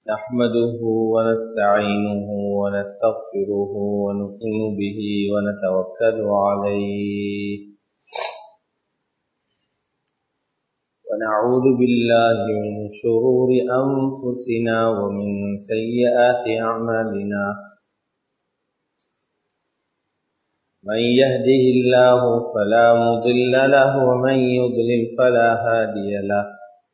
نحمده ونستعينه ونستغفره ونؤمن به ونتوكل عليه ونعوذ بالله من شرور أنفسنا ومن سيئات أعمالنا من يهده الله فلا مضل له ومن يضلل فلا هادي له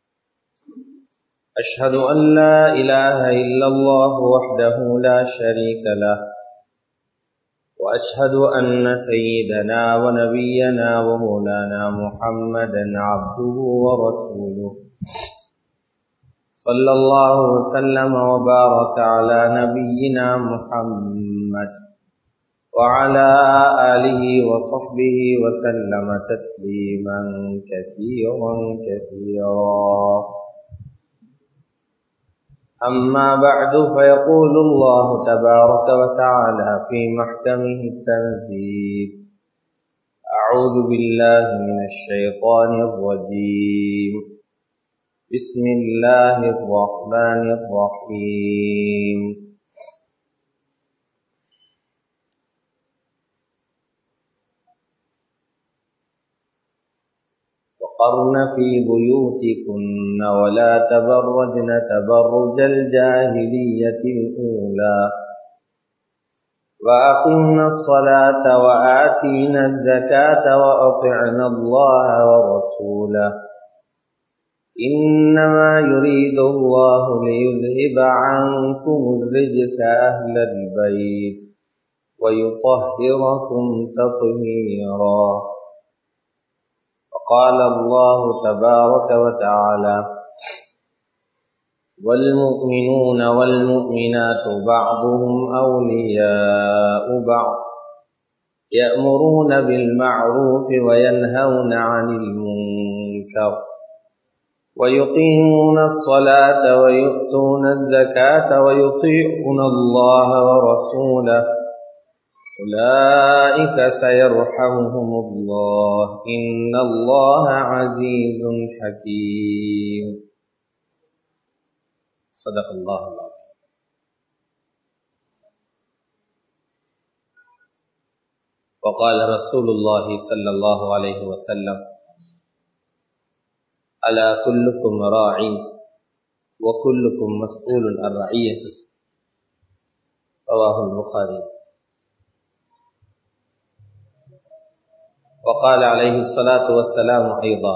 أشهد أن لا إله إلا الله وحده لا شريك له وأشهد أن سيدنا ونبينا ومولانا محمدا عبده ورسوله صلى الله وسلم وبارك على نبينا محمد وعلى آله وصحبه وسلم تسليما كثيرا كثيرا أما بعد فيقول الله تبارك وتعالى في محكمه التنزيل أعوذ بالله من الشيطان الرجيم بسم الله الرحمن الرحيم وقرن في بيوتكن ولا تبرجن تبرج الجاهلية الأولى وأقمنا الصلاة وآتينا الزكاة وأطعنا الله ورسوله إنما يريد الله ليذهب عنكم الرجس أهل البيت ويطهركم تطهيرا قال الله تبارك وتعالى والمؤمنون والمؤمنات بعضهم أولياء بعض يأمرون بالمعروف وينهون عن المنكر ويقيمون الصلاة ويؤتون الزكاة ويطيعون الله ورسوله أولئك سيرحمهم الله إن الله عزيز حكيم صدق الله العظيم وقال رسول الله صلى الله عليه وسلم ألا كلكم راع وكلكم مسؤول عن رعيته رواه البخاري وقال عليه الصلاة والسلام أيضا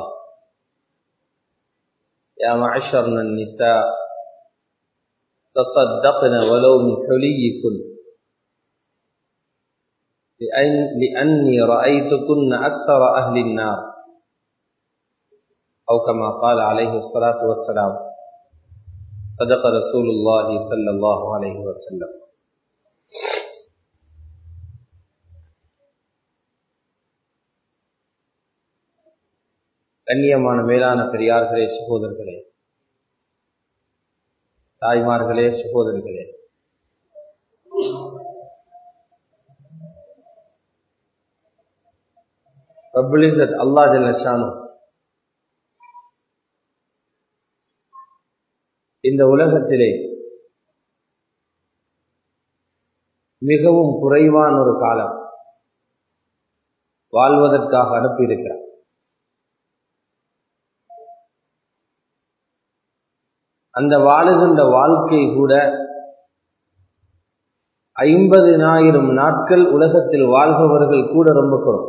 يا معشرنا النساء تصدقن ولو من حليكن لأن لأني رأيتكن أكثر أهل النار أو كما قال عليه الصلاة والسلام صدق رسول الله صلى الله عليه وسلم கண்ணியமான மேலான பெரியார்களே சகோதரர்களே தாய்மார்களே சகோதரர்களே ரபுலிசத் அல்லா ஜல்லானு இந்த உலகத்திலே மிகவும் குறைவான ஒரு காலம் வாழ்வதற்காக அனுப்பியிருக்கிறார் அந்த வாழுகின்ற வாழ்க்கை கூட ஐம்பதினாயிரம் நாட்கள் உலகத்தில் வாழ்பவர்கள் கூட ரொம்ப குறம்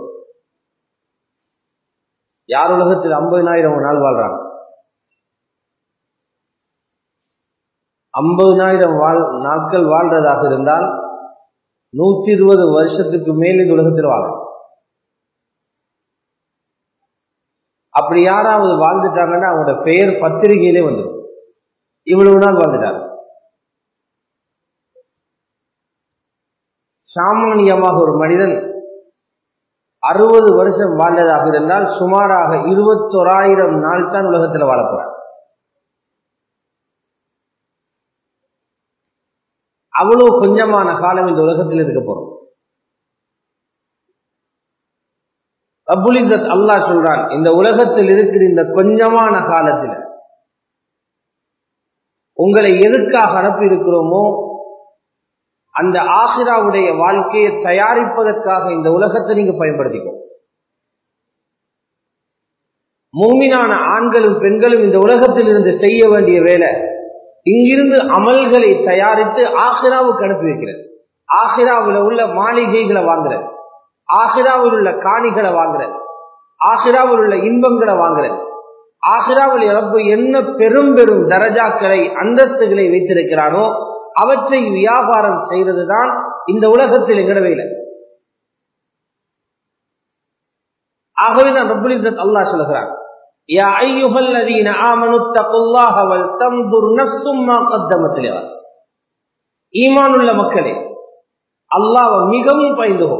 யார் உலகத்தில் ஐம்பதினாயிரம் நாள் வாழ்றாங்க ஐம்பதினாயிரம் வாழ் நாட்கள் வாழ்றதாக இருந்தால் நூற்றி இருபது வருஷத்துக்கு மேல் இந்த உலகத்தில் வாழும் அப்படி யாராவது வாழ்ந்துட்டாங்கன்னா அவங்களோட பெயர் பத்திரிகையிலே வந்துடும் இவ்வளவு நாள் வாழ்ந்துட்டார் சாமானியமாக ஒரு மனிதன் அறுபது வருஷம் வாழ்ந்ததாக இருந்தால் சுமாராக இருபத்தோராயிரம் நாள் தான் உலகத்தில் வாழப்போறார் அவ்வளவு கொஞ்சமான காலம் இந்த உலகத்தில் இருக்க போறோம் அபுலிசத் அல்லாஹ் சொல்றான் இந்த உலகத்தில் இருக்கிற இந்த கொஞ்சமான காலத்தில் உங்களை எதுக்காக அனுப்பி இருக்கிறோமோ அந்த ஆசிராவுடைய வாழ்க்கையை தயாரிப்பதற்காக இந்த உலகத்தை நீங்க பயன்படுத்திக்கோ மூமினான ஆண்களும் பெண்களும் இந்த உலகத்தில் இருந்து செய்ய வேண்டிய வேலை இங்கிருந்து அமல்களை தயாரித்து ஆசிராவுக்கு அனுப்பி வைக்கிறது ஆசிராவில் உள்ள மாளிகைகளை வாங்குறது ஆசிராவில் உள்ள காணிகளை வாங்குறது ஆசிராவில் உள்ள இன்பங்களை வாங்குறது ஆசிராவில் ரப்பு என்ன பெரும் பெரும் தரஜாக்களை அந்தஸ்துகளை வைத்திருக்கிறானோ அவற்றை வியாபாரம் செய்வதுதான் இந்த உலகத்தில் எங்கட வேலை ஆகவே தான் ரப்புல் இஸ்ஸத் அல்லாஹ் சொல்கிறான் யா அய்யுஹல்லதீன ஆமனு தகுல்லாஹ வல் தன்துர் நஃப்ஸும் மா கத்தமத் லிகத் ஈமானுள்ள மக்களே அல்லாஹ்வை மிகவும் பயந்துகோ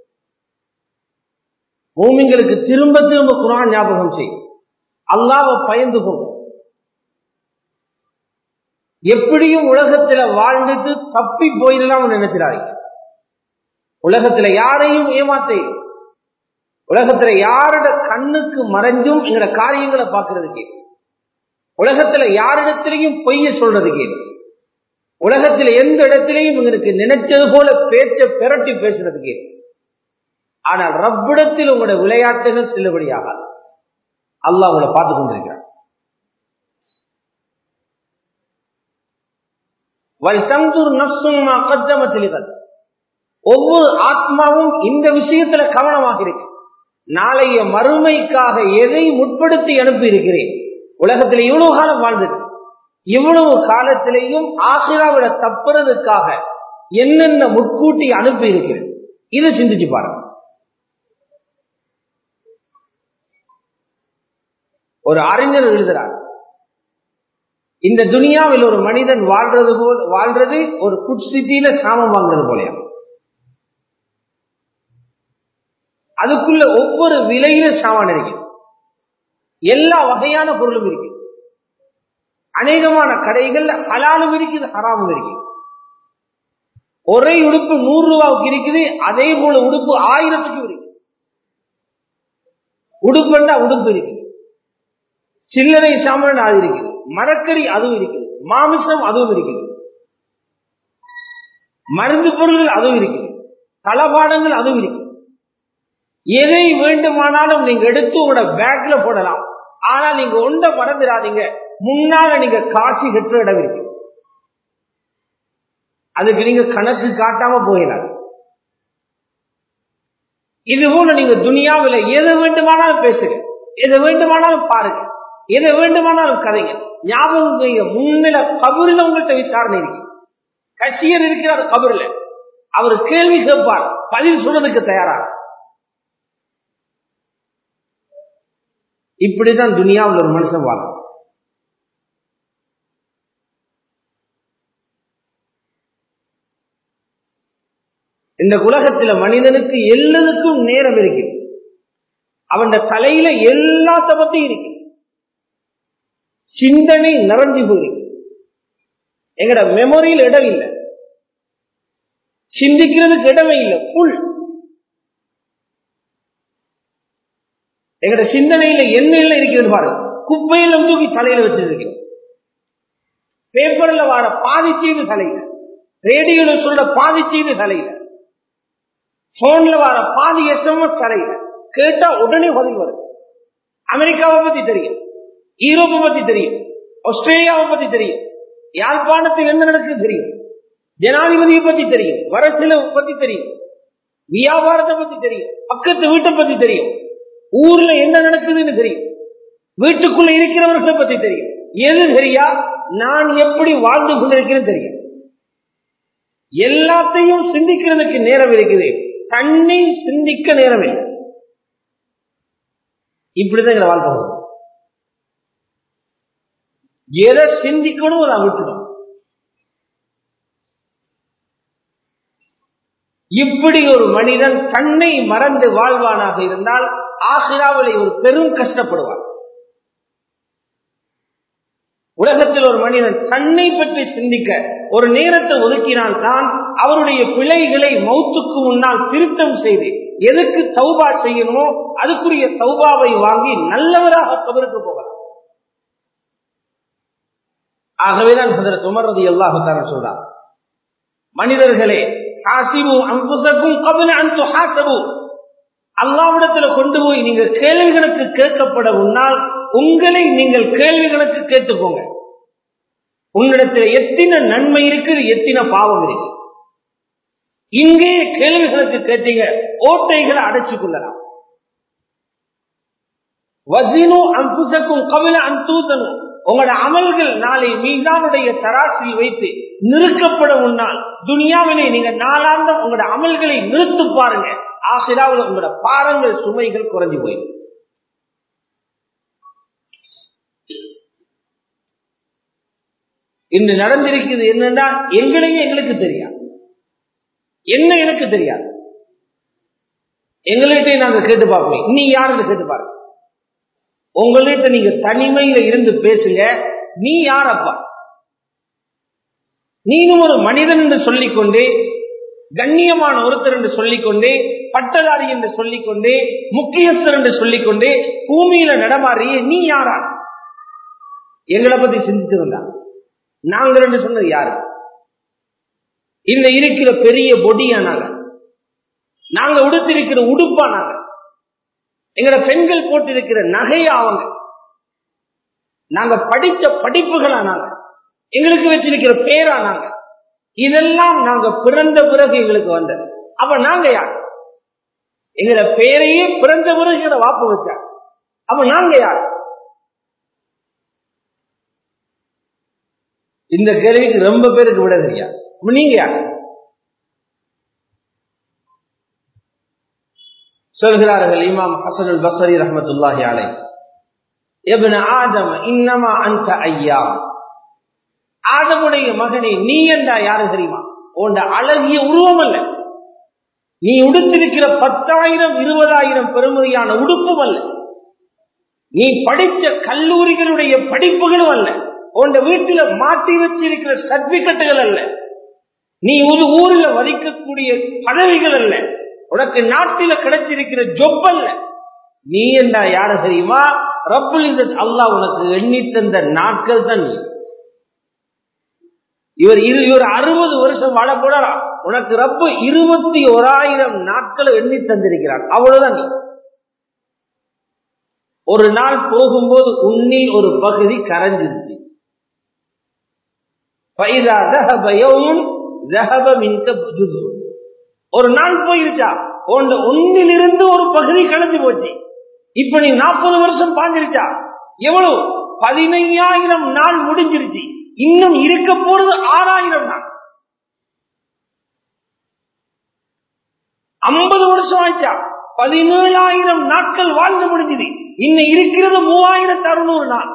மூமின்களுக்கு திரும்ப திரும்ப குர்ஆன் ஞாபகம் செய் அல்லாஹ்வை பயந்துகோ எப்படியும் உலகத்துல வாழ்ந்துட்டு தப்பி போயிடலாம் நினைச்சிடாதீங்க உலகத்துல யாரையும் ஏமாத்த உலகத்துல யாரோட கண்ணுக்கு மறைஞ்சும் எங்களோட காரியங்களை பார்க்கறதுக்கு உலகத்துல யாரிடத்திலையும் பொய்ய சொல்றதுக்கு உலகத்துல எந்த இடத்திலையும் எங்களுக்கு நினைச்சது போல பேச்ச பெரட்டி பேசுறதுக்கு ஆனால் ரப்பிடத்தில் உங்களோட விளையாட்டுகள் செல்லுபடியாகாது அல்லாஹ் உங்களை பார்த்து கொண்டிருக்கிறார் ஒவ்வொரு ஆத்மாவும் இந்த விஷயத்துல கவனமாக இருக்கு நாளைய மறுமைக்காக எதை முற்படுத்தி அனுப்பி இருக்கிறேன் உலகத்தில் இவ்வளவு காலம் வாழ்ந்தது இவ்வளவு காலத்திலேயும் ஆசிராவிட தப்புறதுக்காக என்னென்ன முட்கூட்டி அனுப்பி இருக்கிறேன் இதை சிந்திச்சு பாருங்க ஒரு அறிஞர் எழுதுறார் இந்த துனியாவில் ஒரு மனிதன் வாழ்றது போல் வாழ்றது ஒரு ஃபுட் சிட்டியில சாமம் வாங்குறது போலயா அதுக்குள்ள ஒவ்வொரு விலையில சாமான் இருக்கு எல்லா வகையான பொருளும் இருக்கு அநேகமான கடைகள்ல ஹலாலும் இருக்குது ஹராமும் இருக்கு ஒரே உடுப்பு நூறு ரூபாவுக்கு இருக்குது அதே போல உடுப்பு ஆயிரத்துக்கும் இருக்கு உடுப்புண்டா உடுப்பு இருக்குது சில்லறை சாமான் அது இருக்குது மரக்கறி அதுவும் இருக்குது மாமிசம் அதுவும் இருக்குது மருந்து பொருள்கள் அதுவும் இருக்குது தளபாடங்கள் அதுவும் இருக்குது எதை வேண்டுமானாலும் நீங்க எடுத்து உங்களோட பேக்ல போடலாம் ஆனா நீங்க ஒண்ட மறந்துடாதீங்க முன்னால நீங்க காசி கெட்ட இடம் இருக்கு அதுக்கு நீங்க கணக்கு காட்டாம போயிடாது இது போல நீங்க துனியாவில் எதை வேண்டுமானாலும் பேசுங்க எதை வேண்டுமானாலும் பாருங்க எதை வேண்டுமானாலும் கதைங்க ஞாபகம் முன்னில கபூரில் உங்கள்கிட்ட விசாரணை இருக்கு கசியர் இருக்கிறார் கபூரில் அவர் கேள்வி கேட்பார் பதில் சொல்றதுக்கு தயாராக இப்படிதான் துனியாவில் ஒரு மனுஷன் வாழும் இந்த உலகத்துல மனிதனுக்கு எல்லாத்துக்கும் நேரம் இருக்கு அவன் தலையில எல்லாத்த பத்தி இருக்கு சிந்தனை நிறைஞ்சு போயிருக்கு எங்கட மெமரியில் இடம் இல்லை சிந்திக்கிறதுக்கு இடமே இல்லை புல் எங்கட சிந்தனையில என்ன இல்லை இருக்கிறது பாருங்க குப்பையில தூக்கி தலையில வச்சிருக்கிறோம் பேப்பர்ல வார பாதி செய்து தலையில ரேடியோல சொல்ற பாதி செய்து தலையில போன்ல வர பாதி எஸ்எம்எஸ் தலையில கேட்டா உடனே உதவி வருது அமெரிக்காவை பத்தி தெரியும் யூரோப்பை பத்தி தெரியும் ஆஸ்திரேலியாவை பத்தி தெரியும் யாழ்ப்பாணத்தில் என்ன நடக்குது தெரியும் ஜனாதிபதியை பத்தி தெரியும் வரசில பத்தி தெரியும் வியாபாரத்தை பத்தி தெரியும் பக்கத்து வீட்டை பத்தி தெரியும் ஊர்ல என்ன நடக்குதுன்னு தெரியும் வீட்டுக்குள்ள இருக்கிறவர்களை பத்தி தெரியும் எது தெரியா நான் எப்படி வாழ்ந்து கொண்டிருக்கிறேன் தெரியும் எல்லாத்தையும் சிந்திக்கிறதுக்கு நேரம் இருக்குது தண்ணி சிந்திக்க நேரம் இல்லை இப்படிதான் எங்களை வாழ்க்கை போகும் எதை சிந்திக்கணும் அதை விட்டுடும் இப்படி ஒரு மனிதன் தன்னை மறந்து வாழ்வானாக இருந்தால் ஆசிராவிலே ஒரு பெரும் கஷ்டப்படுவார் உலகத்தில் ஒரு மனிதன் தன்னை பற்றி சிந்திக்க ஒரு நேரத்தை ஒதுக்கினால் தான் அவருடைய பிழைகளை மௌத்துக்கு முன்னால் திருத்தம் செய்து எதுக்கு சௌபா செய்யணுமோ அதுக்குரிய சௌபாவை வாங்கி நல்லவராக கபருக்கு போகலாம் ஆகவேதான் ஹசரத் உமர் ரதி அல்லாஹு சொல்றார் மனிதர்களே ஹாசிபு அம்புசக்கும் கபில அன்பு ஹாசபு அல்லாவிடத்துல கொண்டு போய் நீங்க கேள்விகளுக்கு கேட்கப்பட முன்னால் உங்களை நீங்கள் கேள்விகளுக்கு கேட்டுக்கோங்க உன்னிடத்தில் எத்தனை நன்மை இருக்குது எத்தனை பாவம் இருக்கு இங்கே கேள்விகளுக்கு கேட்டீங்க ஓட்டைகளை அடைச்சுக் கொள்ளலாம் வசினு அம்புசக்கும் கபில அந்தூதனும் உங்களோட அமல்கள் நாளை மீதானுடைய தராசில் வைத்து நிறுக்கப்பட முன்னால் துனியாவிலே நீங்க நாளாந்தம் உங்களோட அமல்களை நிறுத்து பாருங்க ஆசிராவில் உங்களோட பாரங்கள் சுமைகள் குறைஞ்சு போயிடும் இன்று நடந்திருக்கிறது என்னன்னா எங்களையும் எங்களுக்கு தெரியாது என்ன எனக்கு தெரியாது எங்கள்கிட்ட நாங்க கேட்டு பார்ப்போம் நீ யாருன்னு கேட்டு பாருங்க உங்கள்கிட்ட நீங்க தனிமையில இருந்து பேசுங்க நீ யாரப்பா நீனும் ஒரு மனிதன் என்று சொல்லிக்கொண்டே கண்ணியமான ஒருத்தர் என்று சொல்லிக்கொண்டே பட்டதாரி என்று சொல்லிக்கொண்டே முக்கியஸ்தர் என்று சொல்லிக்கொண்டே பூமியில நடமாறிய நீ யாரா எங்களை பத்தி சிந்தித்து வந்தா நாங்க ரெண்டு சொன்னது யாரு இந்த இருக்கிற பெரிய பொடியா நாங்க நாங்க உடுத்திருக்கிற உடுப்பா நாங்க எங்கட பெண்கள் போட்டிருக்கிற நகையா அவங்க நாங்க படிச்ச படிப்புகளா நாங்க எங்களுக்கு வச்சிருக்கிற பேரா நாங்க இதெல்லாம் நாங்க பிறந்த பிறகு எங்களுக்கு வந்தது அப்ப நாங்க யார் எங்கட பேரையே பிறந்த பிறகு எங்கட வாப்பு வச்சார் அப்ப நாங்க யார் இந்த கேள்விக்கு ரொம்ப பேருக்கு விட தெரியாது நீங்க யார் சொல்கிறார்கள் இமாம் ஹசன் அல் பசரி ரஹமத்துல்லாஹி அலை எபன ஆதம் இன்னமா அந்த ஐயா ஆதமுடைய மகனை நீ என்றா யாரு தெரியுமா உண்ட அழகிய உருவம் அல்ல நீ உடுத்திருக்கிற பத்தாயிரம் இருபதாயிரம் பெருமதியான உடுப்பும் அல்ல நீ படித்த கல்லூரிகளுடைய படிப்புகளும் அல்ல உண்ட வீட்டில மாட்டி வச்சிருக்கிற சர்டிபிகேட்டுகள் அல்ல நீ ஒரு ஊர்ல வதிக்கக்கூடிய பதவிகள் அல்ல உனக்கு நாட்டில கிடைச்சிருக்கிற ஜொப் அல்ல நீ என்றா யாரு தெரியுமா ரப்புல் அல்லாஹ் உனக்கு எண்ணி தந்த நாட்கள் தான் நீ இவர் இவர் அறுபது வருஷம் வாழ போடலாம் உனக்கு ரப்பு இருபத்தி ஓராயிரம் நாட்களை எண்ணி தந்திருக்கிறார் அவ்வளவுதான் நீ ஒரு நாள் போகும்போது உன்னில் ஒரு பகுதி கரைஞ்சிருச்சு ஒரு நாள் போயிருச்சா உன் உன்னிலிருந்து ஒரு பகுதி கலைஞ்சு போச்சு இப்ப நீ நாற்பது வருஷம் பாஞ்சிருச்சா எவ்வளவு பதினையாயிரம் நாள் முடிஞ்சிருச்சு இன்னும் இருக்க போறது ஆறாயிரம் நாள் ஐம்பது வருஷம் ஆயிடுச்சா பதினேழாயிரம் நாட்கள் வாழ்ந்து முடிஞ்சது இன்னும் இருக்கிறது மூவாயிரத்தி அறுநூறு நாள்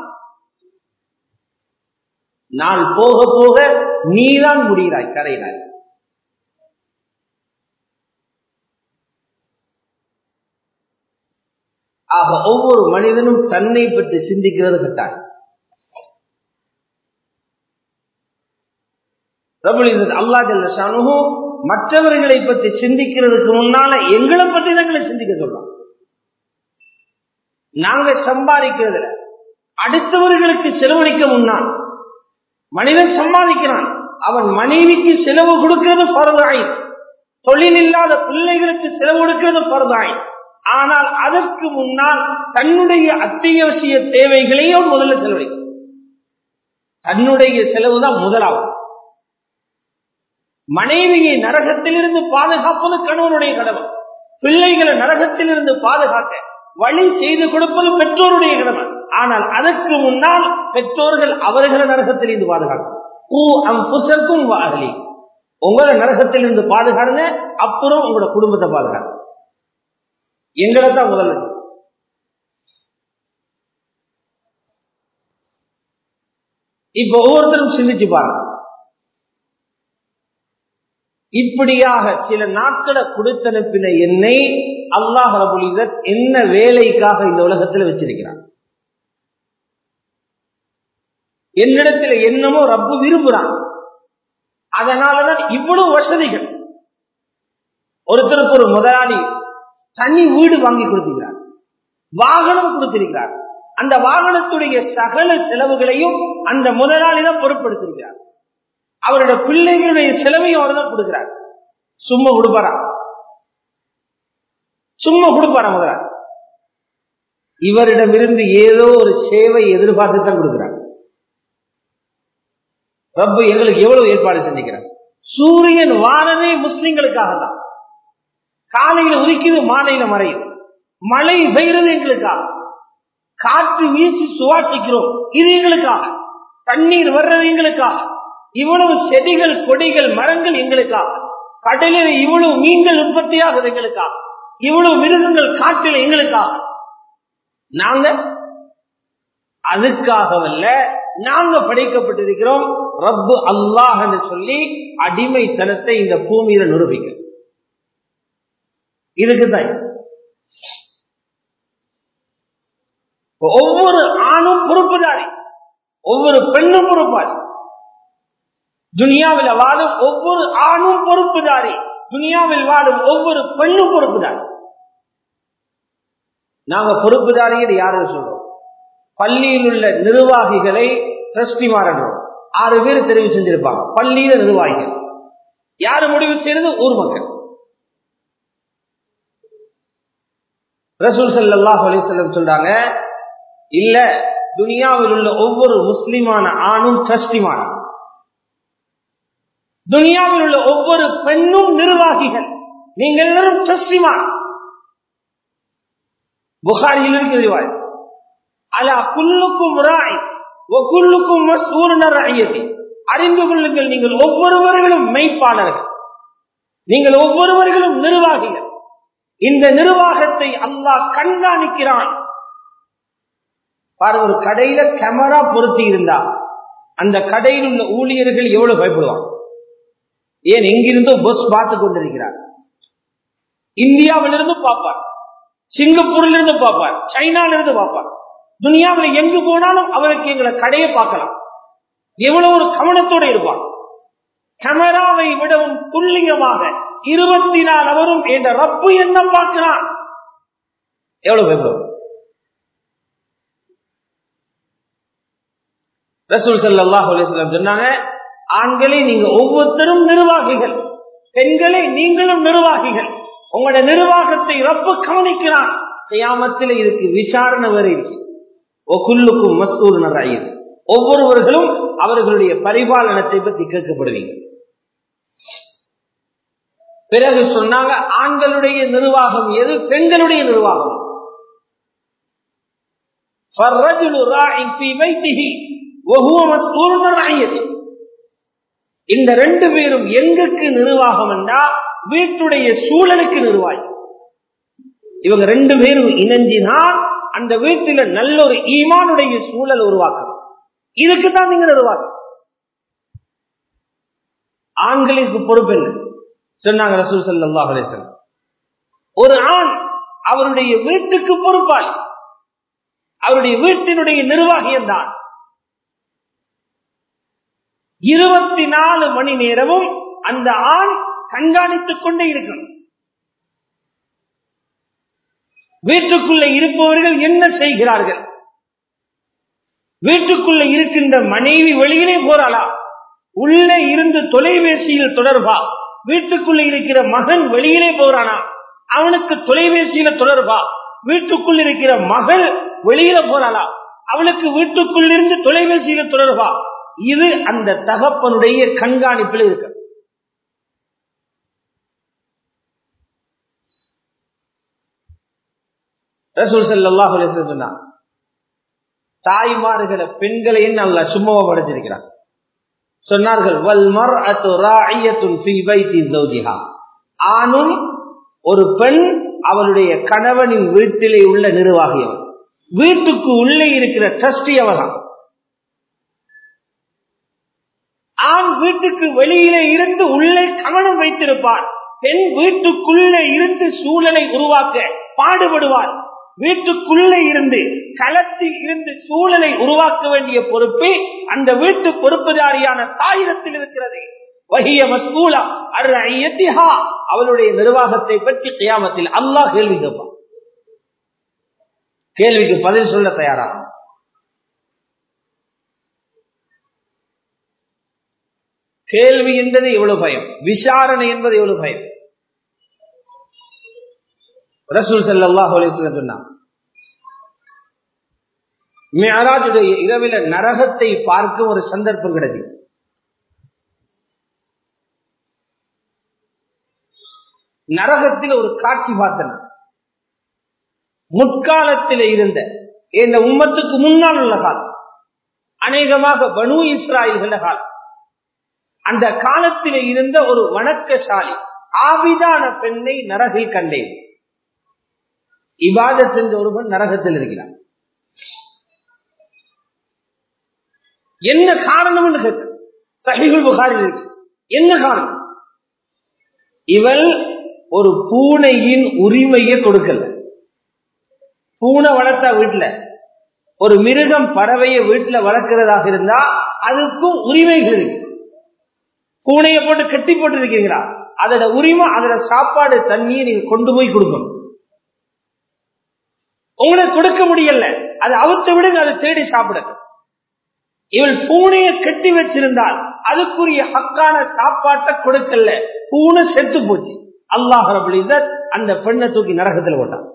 நாள் போக போக நீதான் முடிகிறாய் கரையினாய் ஆக ஒவ்வொரு மனிதனும் தன்னை பற்றி சிந்திக்கிறது கட்டாயம் அல்லா ஜல்லு மற்றவர்களை பற்றி சிந்திக்கிறதுக்கு முன்னால எங்களை பற்றி எங்களை சிந்திக்க சொல்லலாம் நாங்க சம்பாதிக்கிறதுல அடுத்தவர்களுக்கு செலவழிக்க முன்னால் மனிதன் சம்பாதிக்கிறான் அவன் மனைவிக்கு செலவு கொடுக்கிறது பரதாய் தொழில் இல்லாத பிள்ளைகளுக்கு செலவு கொடுக்கிறது பரதாய் ஆனால் அதற்கு முன்னால் தன்னுடைய அத்தியாவசிய தேவைகளையும் முதல்ல செலவழிக்கும் தன்னுடைய செலவு தான் முதலாகும் மனைவியை நரகத்திலிருந்து பாதுகாப்பது கணவனுடைய கடமை பிள்ளைகளை நரகத்திலிருந்து பாதுகாக்க வழி செய்து கொடுப்பது பெற்றோருடைய கடமை ஆனால் அதற்கு முன்னால் பெற்றோர்கள் அவர்களை நரகத்திலிருந்து பாதுகாக்கும் ஊ அம்புசக்கும் வாகலி உங்களை நரகத்திலிருந்து பாதுகாருங்க அப்புறம் உங்களோட குடும்பத்தை பாதுகாங்க எங்களை தான் முதல்ல இப்ப ஒவ்வொருத்தரும் சிந்திச்சு பாருங்க இப்படியாக சில நாட்களை கொடுத்தனுப்பின என்னை அல்லாஹ் ரபுலிதர் என்ன வேலைக்காக இந்த உலகத்தில் வச்சிருக்கிறான் என்னிடத்துல என்னமோ ரப்பு விரும்புறான் அதனாலதான் இவ்வளவு வசதிகள் ஒருத்தருக்கு ஒரு முதலாளி தனி வீடு வாங்கி கொடுத்திருக்கிறார் வாகனம் கொடுத்திருக்கிறார் அந்த வாகனத்துடைய சகல செலவுகளையும் அந்த முதலாளி தான் பொருட்படுத்திருக்கிறார் அவருடைய பிள்ளைகளுடைய செலவையும் அவர் தான் கொடுக்கிறார் சும்மா கொடுப்பாரா சும்மா கொடுப்பாரா முதலாளி இவரிடமிருந்து ஏதோ ஒரு சேவை எதிர்பார்த்து தான் கொடுக்கிறார் ரப்பு எங்களுக்கு எவ்வளவு ஏற்பாடு செஞ்சுக்கிறார் சூரியன் வாரமே முஸ்லிம்களுக்காக தான் காலையில உதிக்குது மாலையில மறையும் மழை பெய்கிறது எங்களுக்காக காற்று வீசி சுவாசிக்கிறோம் இது எங்களுக்காக தண்ணீர் வர்றது எங்களுக்காக இவ்வளவு செடிகள் கொடிகள் மரங்கள் எங்களுக்காக கடலில் இவ்வளவு மீன்கள் உற்பத்தியாகுது எங்களுக்காக இவ்வளவு மிருகங்கள் காட்டில் எங்களுக்காக நாங்க அதுக்காகவல்ல நாங்க படைக்கப்பட்டிருக்கிறோம் ரப்பு அல்லாஹ் என்று சொல்லி அடிமைத்தனத்தை இந்த பூமியில நிரூபிக்க இதுக்குதான் ஒவ்வொரு ஆணும் பொறுப்புதாரி ஒவ்வொரு பெண்ணும் பொறுப்பாரி துனியாவில் வாழும் ஒவ்வொரு ஆணும் பொறுப்புதாரி துனியாவில் வாழும் ஒவ்வொரு பெண்ணும் பொறுப்புதாரி நாங்க பொறுப்புதாரின்னு யாரும் சொல்றோம் பள்ளியில் உள்ள நிர்வாகிகளை டிரஸ்டிமாறோம் ஆறு பேர் தெரிவு செஞ்சிருப்பாங்க பள்ளியில நிர்வாகிகள் யாரு முடிவு செய்யறது ஊர் மக்கள் ரசூல் சல்லாஹ் அலிசல்லம் சொல்றாங்க இல்ல துனியாவில் உள்ள ஒவ்வொரு முஸ்லிமான ஆணும் டிரஸ்டிமான துனியாவில் உள்ள ஒவ்வொரு பெண்ணும் நிர்வாகிகள் நீங்கள் எல்லாரும் டிரஸ்டிமான புகாரியில் இருக்கிறது அலா குல்லுக்கும் ராய் ஒக்குள்ளுக்கும் மசூர்ணர் ஐயதி அறிந்து கொள்ளுங்கள் நீங்கள் ஒவ்வொருவர்களும் மெய்ப்பாளர்கள் நீங்கள் ஒவ்வொருவர்களும் நிர்வாகிகள் இந்த நிர்வாகத்தை அல்லாஹ் கண்காணிக்கிறான் பாருங்க ஒரு கடையில கேமரா பொருத்தி இருந்தா அந்த கடையில் உள்ள ஊழியர்கள் எவ்வளவு பயப்படுவாங்க ஏன் எங்கிருந்தோ பஸ் பார்த்து கொண்டிருக்கிறார் இந்தியாவிலிருந்து பார்ப்பார் சிங்கப்பூர்ல இருந்து பார்ப்பார் சைனால இருந்து பார்ப்பார் துனியாவில் எங்கு போனாலும் அவருக்கு எங்களை கடையை பார்க்கலாம் எவ்வளவு ஒரு கவனத்தோடு இருப்பார் கேமராவை விடவும் துல்லியமாக இருபத்தி நாலு அவரும் என்ற ரப்பு என்ன பார்க்கிறான் எவ்வளவு பயப்படும் ரசூல் சல்லாஹ் அலிஸ்லாம் சொன்னாங்க ஆண்களை நீங்க ஒவ்வொருத்தரும் நிர்வாகிகள் பெண்களை நீங்களும் நிர்வாகிகள் உங்களோட நிர்வாகத்தை ரப்பு கவனிக்கிறான் கையாமத்தில் இதுக்கு விசாரணை வரை ஒக்குள்ளுக்கும் மஸ்தூர் நராயில் ஒவ்வொருவர்களும் அவர்களுடைய பரிபாலனத்தை பற்றி கேட்கப்படுவீங்க பிறகு சொன்னாங்க ஆண்களுடைய நிர்வாகம் எது பெண்களுடைய நிர்வாகம் இந்த ரெண்டு பேரும் எங்குக்கு நிர்வாகம் என்றா வீட்டுடைய சூழலுக்கு நிர்வாகி இவங்க ரெண்டு பேரும் இணைஞ்சினால் அந்த வீட்டில நல்ல ஒரு ஈமானுடைய சூழல் உருவாக்கணும் இதுக்கு தான் நீங்க நிர்வாகம் ஆண்களுக்கு பொறுப்பு என்ன சொன்னாங்க ரசூல் சல்லாஹ் அலிசன் ஒரு ஆண் அவருடைய வீட்டுக்கு பொறுப்பாளி அவருடைய வீட்டினுடைய நிர்வாகியம் தான் இருபத்தி நாலு மணி நேரமும் அந்த ஆண் கண்காணித்துக் கொண்டே இருக்கணும் வீட்டுக்குள்ள இருப்பவர்கள் என்ன செய்கிறார்கள் வீட்டுக்குள்ள இருக்கின்ற மனைவி வெளியிலே போறாளா உள்ளே இருந்து தொலைபேசியில் தொடர்பா வீட்டுக்குள்ள இருக்கிற மகன் வெளியிலே போறானா அவனுக்கு தொலைபேசியில தொடர்பா வீட்டுக்குள் இருக்கிற மகள் வெளியில போறாளா அவளுக்கு வீட்டுக்குள் இருந்து தொலைபேசியில தொடர்பா இது அந்த தகப்பனுடைய கண்காணிப்பில் இருக்கு ரசூல் சல்லாஹ் சொன்னா தாய்மார்களை பெண்களை அல்ல சும்மாவா படைச்சிருக்கிறான் சொன்னார்கள் ஆணும் ஒரு பெண் அவளுடைய கணவனின் வீட்டிலே உள்ள நிர்வாகியவன் வீட்டுக்கு உள்ளே இருக்கிற ட்ரஸ்டி அவதான் ஆண் வீட்டுக்கு வெளியிலே இருந்து உள்ளே கவனம் வைத்திருப்பார் பெண் வீட்டுக்குள்ளே இருந்து சூழலை உருவாக்க பாடுபடுவார் வீட்டுக்குள்ளே இருந்து களத்தில் இருந்து சூழலை உருவாக்க வேண்டிய பொறுப்பு அந்த வீட்டு பொறுப்புதாரியான தாயிடத்தில் இருக்கிறது வகிய மசூலா அர்ஹா அவளுடைய நிர்வாகத்தை பற்றி கியாமத்தில் அல்லாஹ் கேள்வி கேட்பான் கேள்விக்கு பதில் சொல்ல தயாராகும் கேள்வி என்பது எவ்வளவு பயம் விசாரணை என்பது எவ்வளவு பயம் ரசூல் சல்லாஹ் சொன்னான் மியராஜுடைய இரவில நரகத்தை பார்க்கும் ஒரு சந்தர்ப்பம் கிடைக்கும் நரகத்தில் ஒரு காட்சி பார்த்தன முற்காலத்தில் இருந்த இந்த உம்மத்துக்கு முன்னால் உள்ள காலம் அநேகமாக பனு இஸ்ராயல்கள காலம் அந்த காலத்தில் இருந்த ஒரு வணக்கசாலி ஆவிதான பெண்ணை நரகில் கண்டேன் இவாத சென்ற ஒருவன் நரகத்தில் இருக்கிறான் என்ன காரணம் என்று கேட்ட சஹிகுல் புகாரில் இருக்கு என்ன காரணம் இவள் ஒரு பூனையின் உரிமையை கொடுக்கல பூனை வளர்த்தா வீட்டுல ஒரு மிருகம் பறவையை வீட்டுல வளர்க்கிறதாக இருந்தா அதுக்கும் உரிமைகள் இருக்கு பூனையை போட்டு கட்டி போட்டு இருக்கீங்களா அதோட உரிமை அதோட சாப்பாடு தண்ணியை நீங்க கொண்டு போய் கொடுக்கணும் உங்களுக்கு கொடுக்க முடியல அதை அவுத்து விடுங்க அதை தேடி சாப்பிடுங்க இவள் பூனையை கட்டி வச்சிருந்தால் அதுக்குரிய ஹக்கான சாப்பாட்டை கொடுக்கல பூனை செத்து போச்சு அல்லாஹ் அந்த பெண்ணை தூக்கி நரகத்தில் போட்டான்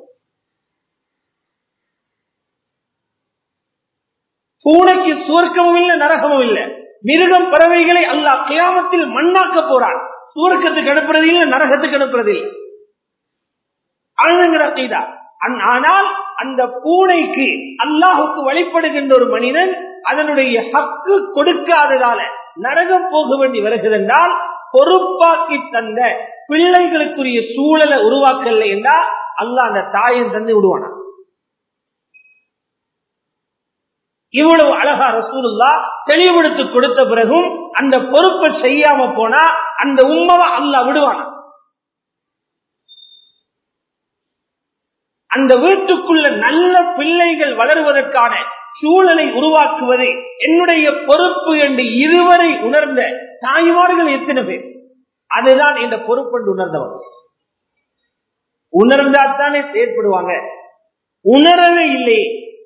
பூனைக்கு சுவர்க்கமும் இல்லை நரகமும் இல்லை மிருகம் பறவைகளை அல்லாஹ் கியாமத்தில் மண்ணாக்க போறான் சுவர்க்கத்துக்கு அனுப்புறது இல்லை நரகத்துக்கு அனுப்புறது இல்லை அழுதுங்கிற செய்தா ஆனால் அந்த பூனைக்கு அல்லாஹுக்கு வழிபடுகின்ற ஒரு மனிதன் அதனுடைய ஹக்கு கொடுக்காததால நரகம் போக வேண்டி வருகிறதென்றால் பொறுப்பாக்கி தந்த பிள்ளைகளுக்குரிய சூழலை உருவாக்கல என்றால் அல்லா அந்த தாயின் தந்து விடுவானா இவ்வளவு அழகா ரசூலுல்லா தெளிவெடுத்து கொடுத்த பிறகும் அந்த பொறுப்பை செய்யாம போனா அந்த உண்மவை அல்லா விடுவானா அந்த வீட்டுக்குள்ள நல்ல பிள்ளைகள் வளருவதற்கான சூழலை உருவாக்குவது என்னுடைய பொறுப்பு என்று இருவரை உணர்ந்த தாய்மார்கள் எத்தனை பேர் அதுதான் இந்த பொறுப்பு என்று உணர்ந்தவர் உணர்ந்தாத்தானே செயற்படுவாங்க உணரவே இல்லை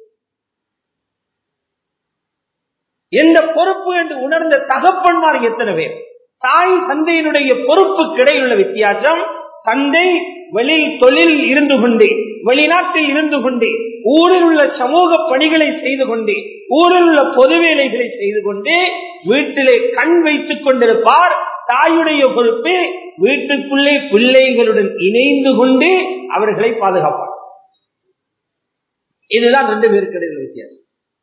எந்த பொறுப்பு என்று உணர்ந்த தகப்பன்மார் எத்தனை பேர் தாய் தந்தையினுடைய பொறுப்பு கிடையுள்ள வித்தியாசம் தந்தை வெளி தொழில் இருந்து கொண்டு வெளிநாட்டில் இருந்து கொண்டு ஊரில் உள்ள சமூக பணிகளை செய்து கொண்டு ஊரில் உள்ள பொது வேலைகளை செய்து கொண்டு வீட்டிலே கண் வைத்துக் கொண்டிருப்பார் தாயுடைய பொறுப்பு வீட்டுக்குள்ளே பிள்ளைகளுடன் இணைந்து கொண்டு அவர்களை பாதுகாப்பார் இதுதான் ரெண்டு பேருக்கு இடையில வித்தியாசம்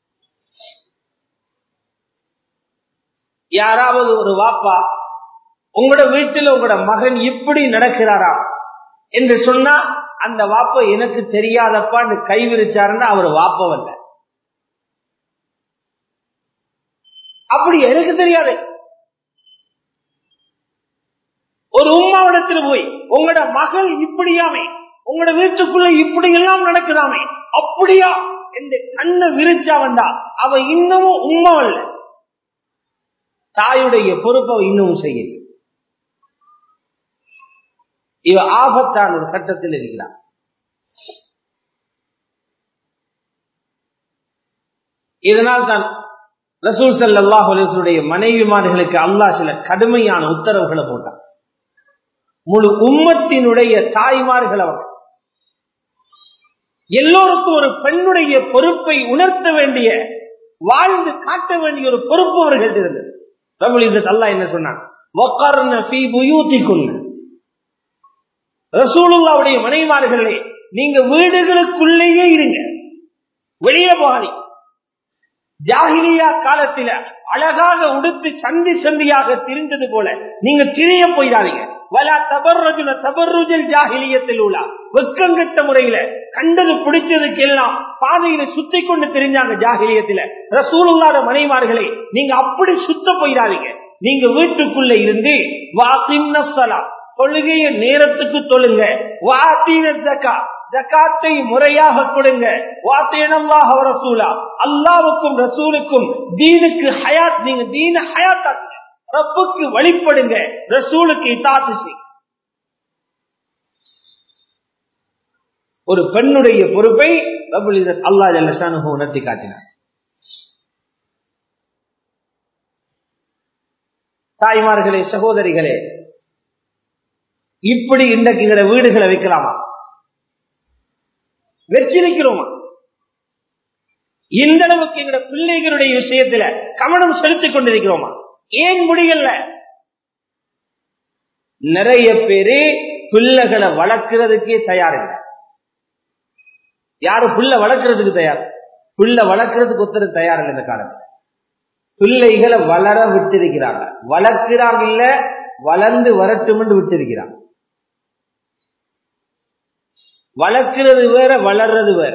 யாராவது ஒரு வாப்பா உங்களோட வீட்டில் உங்களோட மகன் இப்படி நடக்கிறாரா என்று சொன்னா அந்த வாப்ப எனக்கு தெரியாதப்பான்னு கை விரிச்சாருன்னா அவர் வாப்பவல்ல அப்படி எனக்கு தெரியாது ஒரு உமாவிடத்தில் போய் உங்களோட மகள் இப்படியாமே உங்களோட வீட்டுக்குள்ள இப்படி எல்லாம் நடக்குதாமே அப்படியா என்று கண்ணை விரிச்சா வந்தா அவ இன்னமும் உண்மவல்ல தாயுடைய பொறுப்பை இன்னமும் செய்யல இவ ஆபத்தான ஒரு சட்டத்தில் இருக்கிறார் இதனால் தான் ரசூல் சல்லாஹ் அலிசுடைய மனைவிமார்களுக்கு அல்லாஹ் சில கடுமையான உத்தரவுகளை போட்டார் முழு உம்மத்தினுடைய தாய்மார்கள் அவர்கள் எல்லோருக்கும் ஒரு பெண்ணுடைய பொறுப்பை உணர்த்த வேண்டிய வாழ்ந்து காட்ட வேண்டிய ஒரு பொறுப்பு அவர்கள் இருந்தது ரபுல் இசத் அல்லா என்ன சொன்னான் ரசூலுல்லாவுடைய மனைவார்களே நீங்க வீடுகளுக்குள்ளேயே இருங்க வெளியே போகாதீங்க ஜாகிலியா காலத்தில அழகாக உடுத்து சந்தி சந்தியாக திரிந்தது போல நீங்க திரிய போயிடாதீங்க வலா தபர்ரஜுல தபர்ருஜல் ஜாகிலியத்தில் உள்ள வெக்கங்கட்ட முறையில கண்டது பிடிச்சதுக்கு எல்லாம் பாதையில சுத்தி கொண்டு தெரிஞ்சாங்க ஜாகிலியத்துல ரசூலுல்லாத மனைவார்களே நீங்க அப்படி சுத்த போயிடாதீங்க நீங்க வீட்டுக்குள்ள இருந்து வாசின்னலா தொழுகைய நேரத்துக்கு தொழுங்க வாத்தீன ஜக்கா ஜக்காத்தை முறையாக கொடுங்க வாத்தேனமாக ரசூலா அல்லாவுக்கும் ரசூலுக்கும் தீனுக்கு ஹயாத் நீங்க தீன ஹயாத்தாக்குங்க ரப்புக்கு வழிபடுங்க ரசூலுக்கு இத்தாத்து செய்யுங்க ஒரு பெண்ணுடைய பொறுப்பை அல்லா ஜல்லசானு உணர்த்தி காட்டினார் தாய்மார்களே சகோதரிகளே இப்படி இன்றைக்கு எங்கட வீடுகளை வைக்கலாமா வச்சிருக்கிறோமா இந்த அளவுக்கு எங்கட பிள்ளைகளுடைய விஷயத்துல கவனம் செலுத்திக் கொண்டிருக்கிறோமா ஏன் முடியல நிறைய பேரு பிள்ளைகளை வளர்க்கிறதுக்கே தயாரில்லை யாரு புள்ள வளர்க்கறதுக்கு தயார் புள்ள வளர்க்கறதுக்கு ஒருத்தர் தயார் இல்லை இந்த காலத்தில் பிள்ளைகளை வளர விட்டிருக்கிறாங்க வளர்க்கிறாங்க இல்ல வளர்ந்து வரட்டும் என்று விட்டிருக்கிறாங்க வளர்க்கிறது வேற வளர்றது வேற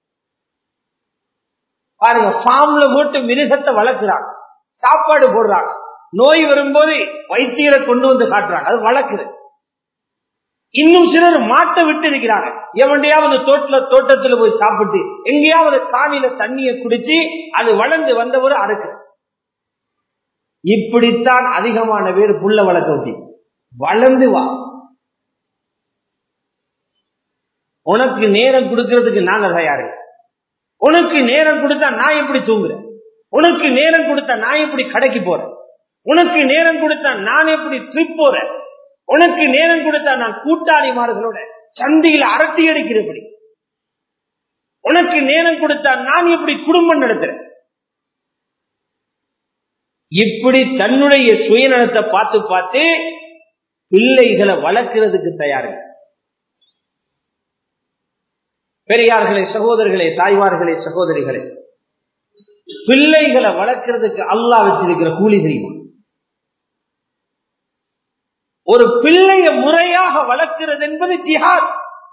பாருங்க ஃபார்ம்ல போட்டு மிருகத்தை வளர்க்கிறாங்க சாப்பாடு போடுறாங்க நோய் வரும்போது வைத்தியரை கொண்டு வந்து காட்டுறாங்க அது வளர்க்குறது இன்னும் சிலர் மாட்டை விட்டு இருக்கிறாங்க எவண்டையாவது தோட்டல தோட்டத்துல போய் சாப்பிட்டு எங்கேயாவது காணில தண்ணியை குடிச்சு அது வளர்ந்து வந்தவர் அறுக்கு இப்படித்தான் அதிகமான பேர் புள்ள வளர்க்க ஊட்டி வளர்ந்து வா உனக்கு நேரம் கொடுக்கறதுக்கு நாங்க தயாரு உனக்கு நேரம் கொடுத்தா நான் எப்படி தூங்குறேன் உனக்கு நேரம் கொடுத்தா நான் எப்படி கடைக்கு போறேன் உனக்கு நேரம் கொடுத்தா நான் எப்படி ட்ரிப் போறேன் உனக்கு நேரம் கொடுத்தா நான் கூட்டாளிமார்களோட சந்தையில் அரட்டி அடிக்கிறபடி உனக்கு நேரம் கொடுத்தா நான் எப்படி குடும்பம் நடத்துறேன் இப்படி தன்னுடைய சுயநலத்தை பார்த்து பார்த்து பிள்ளைகளை வளர்க்கிறதுக்கு தயாரு பெரியார்களே சகோதரர்களே தாய்மார்களே சகோதரிகளே பிள்ளைகளை வளர்க்கிறதுக்கு அல்லா வச்சிருக்கிற கூலி தெரியுமா ஒரு பிள்ளைய முறையாக வளர்க்கிறது என்பது ஜிஹாத்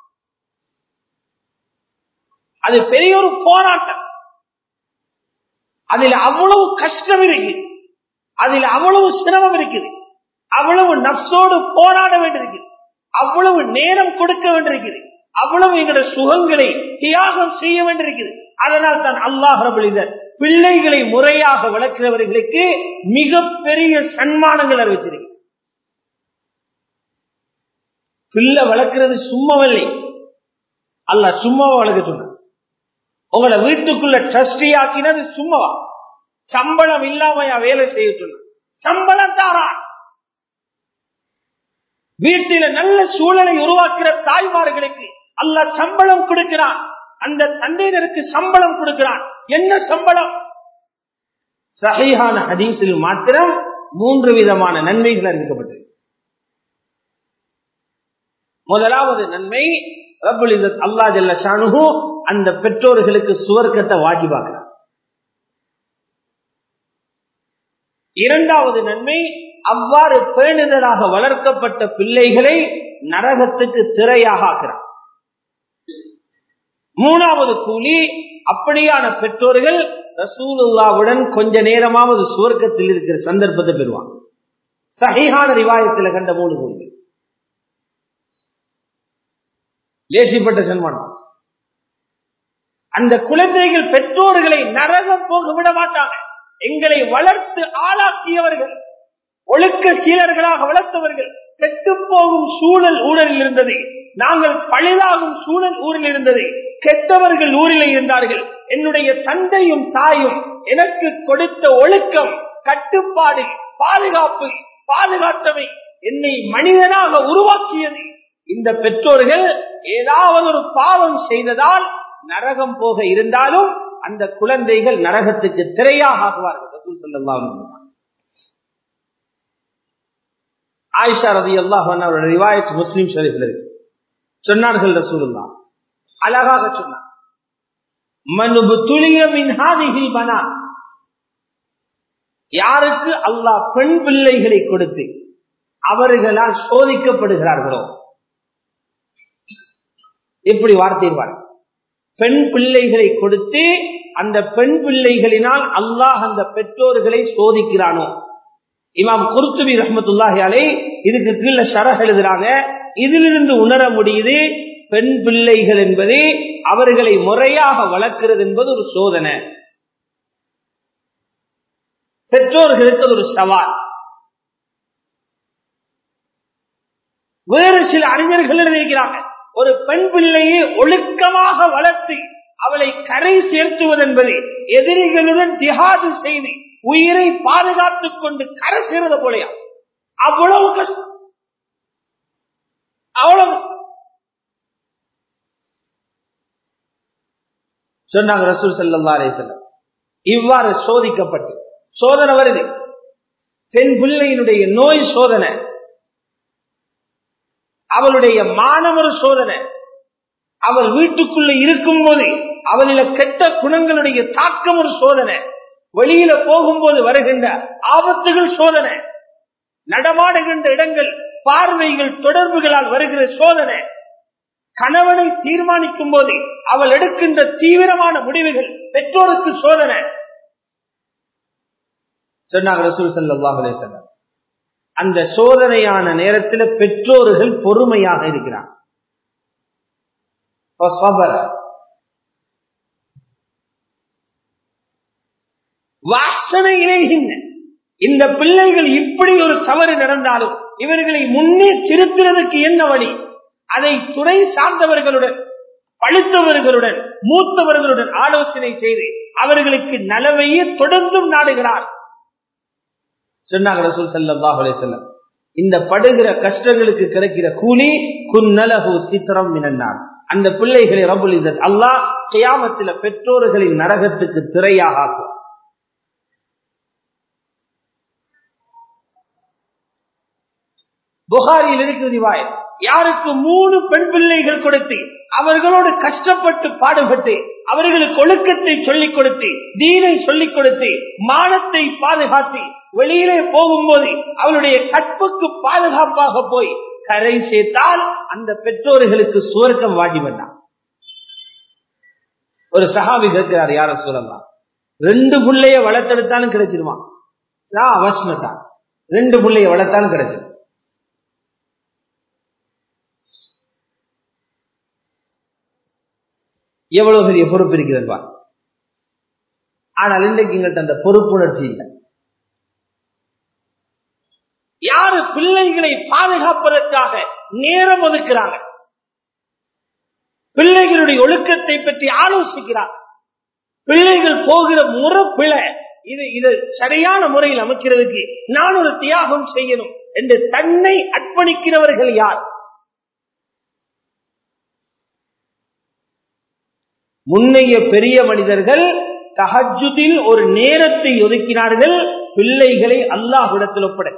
அது பெரிய ஒரு போராட்டம் அதில் அவ்வளவு கஷ்டம் இருக்குது அதில் அவ்வளவு சிரமம் இருக்குது அவ்வளவு நப்சோடு போராட வேண்டியிருக்குது அவ்வளவு நேரம் கொடுக்க வேண்டியிருக்குது அவ்வளவு எங்களுடைய சுகங்களை தியாகம் செய்ய வேண்டியிருக்குது அதனால் தான் அல்லாஹ் ரபுலிதர் பிள்ளைகளை முறையாக வளர்க்கிறவர்களுக்கு மிகப்பெரிய சன்மானங்கள் அறிவிச்சிருக்கு பிள்ளை வளர்க்கிறது சும்மாவில்லை அல்ல சும்மாவா வளர்க்க சொன்ன உங்களை வீட்டுக்குள்ள ட்ரஸ்டி ஆக்கினது சும்மாவா சம்பளம் இல்லாமையா வேலை செய்ய சொன்ன சம்பளம் தாரா வீட்டில நல்ல சூழலை உருவாக்குற தாய்மார்களுக்கு அல்ல சம்பளம் கொடுக்கிறான் அந்த தந்தையினருக்கு சம்பளம் கொடுக்கிறான் என்ன சம்பளம் சகையான ஹதீஸில் மாத்திரம் மூன்று விதமான நன்மைகள் அறிவிக்கப்பட்டது முதலாவது நன்மை ரபுல் அல்லா ஜல்ல ஷானுகு அந்த பெற்றோர்களுக்கு சுவர்க்கத்தை வாஜிபாக்குறார் இரண்டாவது நன்மை அவ்வாறு பேணுதலாக வளர்க்கப்பட்ட பிள்ளைகளை நரகத்துக்கு திரையாக ஆக்கிறார் மூணாவது கூலி அப்படியான பெற்றோர்கள் ரசூலுல்லாவுடன் கொஞ்ச நேரமாவது சுவர்க்கத்தில் இருக்கிற சந்தர்ப்பத்தை பெறுவாங்க சகையான ரிவாயத்தில் கண்ட மூணு கூலி லேசிப்பட்ட சன்மானம் அந்த குழந்தைகள் பெற்றோர்களை நரகம் போக விட மாட்டாங்க எங்களை வளர்த்து ஆளாக்கியவர்கள் ஒழுக்க சீலர்களாக வளர்த்தவர்கள் கெட்டு போகும் சூழல் ஊழலில் இருந்தது நாங்கள் பழிதாகும் சூழல் ஊரில் இருந்தது கெட்டவர்கள் ஊரில் இருந்தார்கள் என்னுடைய தந்தையும் தாயும் எனக்கு கொடுத்த ஒழுக்கம் கட்டுப்பாடு பாதுகாப்பு பாதுகாத்தவை என்னை மனிதனாக உருவாக்கியது இந்த பெற்றோர்கள் ஏதாவது ஒரு பாவம் செய்ததால் நரகம் போக இருந்தாலும் அந்த குழந்தைகள் நரகத்துக்கு திரையாக ஆகுவார்கள் ஆயிஷா ரதி அல்லாஹ் அவருடைய ரிவாயத் முஸ்லீம் ஷரீஃபில் இருக்கு சொன்னார்கள் ரசூலுல்லா அழகாக சொன்னார் மனுபு துளிய மின்ஹாதிகில் பனா யாருக்கு அல்லாஹ் பெண் பிள்ளைகளை கொடுத்து அவர்களால் சோதிக்கப்படுகிறார்களோ எப்படி வார்த்தைவார் பெண் பிள்ளைகளை கொடுத்து அந்த பெண் பிள்ளைகளினால் அல்லாஹ் அந்த பெற்றோர்களை சோதிக்கிறானோ இமாம் குர்துபி ரஹமத்துல்லாஹி அலை இதுக்கு கீழே ஷரஹ் எழுதுறாங்க இதிலிருந்து உணர முடியுது பெண் பிள்ளைகள் என்பது அவர்களை முறையாக வளர்க்கிறது என்பது ஒரு சோதனை பெற்றோர்களுக்கு அது ஒரு சவால் வேறு சில அறிஞர்கள் எழுதியிருக்கிறாங்க ஒரு பெண் பிள்ளையை ஒழுக்கமாக வளர்த்து அவளை கரை சேர்த்துவதென்பது எதிரிகளுடன் ஜிஹாது செய்து உயிரை பாதுகாத்துக் கொண்டு கரை சேர்றது போலையா அவ்வளவு கஷ்டம் அவ்வளவு சொன்னாங்க ரசூல் செல்லா அலேசல்லம் இவ்வாறு சோதிக்கப்பட்டு சோதனை வருது பெண் பிள்ளையினுடைய நோய் சோதனை அவளுடைய மாணவர் சோதனை அவள் வீட்டுக்குள்ள இருக்கும் போது அவளில கெட்ட குணங்களுடைய தாக்கம் ஒரு சோதனை வெளியில போகும்போது வருகின்ற ஆபத்துகள் சோதனை நடமாடுகின்ற இடங்கள் பார்வைகள் தொடர்புகளால் வருகிற சோதனை கணவனை தீர்மானிக்கும் போது அவள் எடுக்கின்ற தீவிரமான முடிவுகள் பெற்றோருக்கு சோதனை சொன்னாங்க ரசூல் சல்லாஹ் அலையம் அந்த சோதனையான நேரத்தில் பெற்றோர்கள் பொறுமையாக இருக்கிறார் வாசனையிலே இந்த பிள்ளைகள் இப்படி ஒரு தவறு நடந்தாலும் இவர்களை முன்னே திருத்துறதுக்கு என்ன வழி அதை துறை சார்ந்தவர்களுடன் பழுத்தவர்களுடன் மூத்தவர்களுடன் ஆலோசனை செய்து அவர்களுக்கு நலவையே தொடர்ந்தும் நாடுகிறார் சொன்னாங்க ரசூல் சல்லாஹ் செல்லம் இந்த படுகிற கஷ்டங்களுக்கு கிடைக்கிற கூலி குன்னலகு சித்திரம் மினன்னார் அந்த பிள்ளைகளை ரபுல் இசத் அல்லாஹ் கியாமத்தில பெற்றோர்களின் நரகத்துக்கு திரையாக ஆக்கும் புகாரில் இருக்கு ரிவாயத் யாருக்கு மூணு பெண் பிள்ளைகள் கொடுத்து அவர்களோடு கஷ்டப்பட்டு பாடுபட்டு அவர்களுக்கு ஒழுக்கத்தை சொல்லிக் கொடுத்து தீனை சொல்லிக் கொடுத்து மானத்தை பாதுகாத்து வெளியிலே போகும்போது அவளுடைய கற்புக்கு பாதுகாப்பாக போய் கரை சேர்த்தால் அந்த பெற்றோர்களுக்கு சுவர்க்கம் வாடி வந்தான் ஒரு சகாவி கேட்கிறார் யார சொல்லலாம் ரெண்டு பிள்ளைய வளர்த்தெடுத்தாலும் கிடைச்சிருவான் அவசியத்தான் ரெண்டு பிள்ளைய வளர்த்தாலும் கிடைச்சிடும் எவ்வளவு பெரிய பொறுப்பு இருக்கிறதுப்பா ஆனால் இன்றைக்கு எங்கள்கிட்ட அந்த பொறுப்புணர்ச்சி இல்லை யாரு பிள்ளைகளை பாதுகாப்பதற்காக நேரம் ஒதுக்கிறாங்க பிள்ளைகளுடைய ஒழுக்கத்தை பற்றி ஆலோசிக்கிறார் பிள்ளைகள் போகிற முறை பிழை இது இது சரியான முறையில் அமைக்கிறதுக்கு நான் ஒரு தியாகம் செய்யணும் என்று தன்னை அர்ப்பணிக்கிறவர்கள் யார் முன்னைய பெரிய மனிதர்கள் தஹஜுதில் ஒரு நேரத்தை ஒதுக்கினார்கள் பிள்ளைகளை அல்லாஹ்விடத்தில் ஒப்படைக்க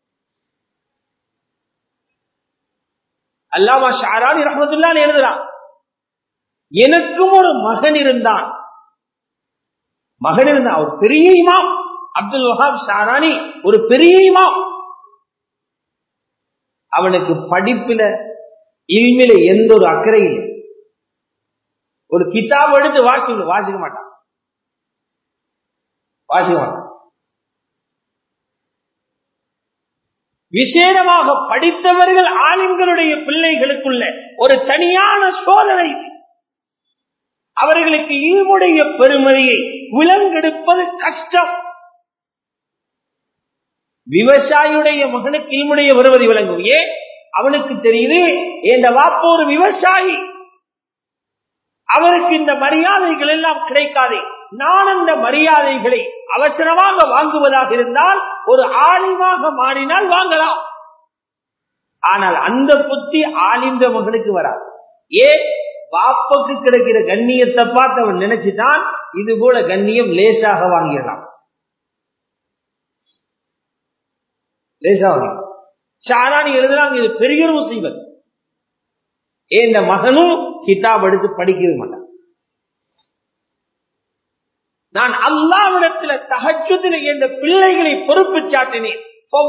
அல்லாமா ஷாரானி ரஹமத்துல்லான்னு எழுதுறான் எனக்கும் ஒரு மகன் இருந்தான் மகன் இருந்தான் ஒரு பெரிய இமாம் அப்துல் வஹாப் ஷாரானி ஒரு பெரிய இமாம் அவனுக்கு படிப்பில இல்மில எந்த ஒரு அக்கறை இல்லை ஒரு கிதாப் எடுத்து வாசிக்கணும் வாசிக்க மாட்டான் வாசிக்க மாட்டான் விசேடமாக படித்தவர்கள் ஆலிம்களுடைய பிள்ளைகளுக்குள்ள ஒரு தனியான சோதனை அவர்களுக்கு இல்முடைய பெருமதியை விலங்கெடுப்பது கஷ்டம் விவசாயியுடைய மகனுக்கு இல்முடைய வருவதை விளங்கும் ஏன் அவனுக்கு தெரியுது என்ற வாப்ப ஒரு விவசாயி அவருக்கு இந்த மரியாதைகள் எல்லாம் கிடைக்காது நான் அந்த மரியாதைகளை அவசரமாக வாங்குவதாக இருந்தால் ஒரு ஆலிமாக மாறினால் வாங்கலாம் ஆனால் அந்த புத்தி ஆலிந்த மகனுக்கு வராது ஏ பாப்பக்கு கிடைக்கிற கண்ணியத்தை பார்த்து அவன் நினைச்சுட்டான் இது போல கண்ணியம் லேசாக வாங்கிடலாம் லேசா வாங்கி சாராணி எழுதுறாங்க இது பெரிய ஒரு முசீபத் ஏன் இந்த மகனும் கிதாப் எடுத்து படிக்கவே மாட்டான் நான் அல்லாவிடத்துல தகச்சுதில் என்ற பிள்ளைகளை பொறுப்பு சாட்டினேன்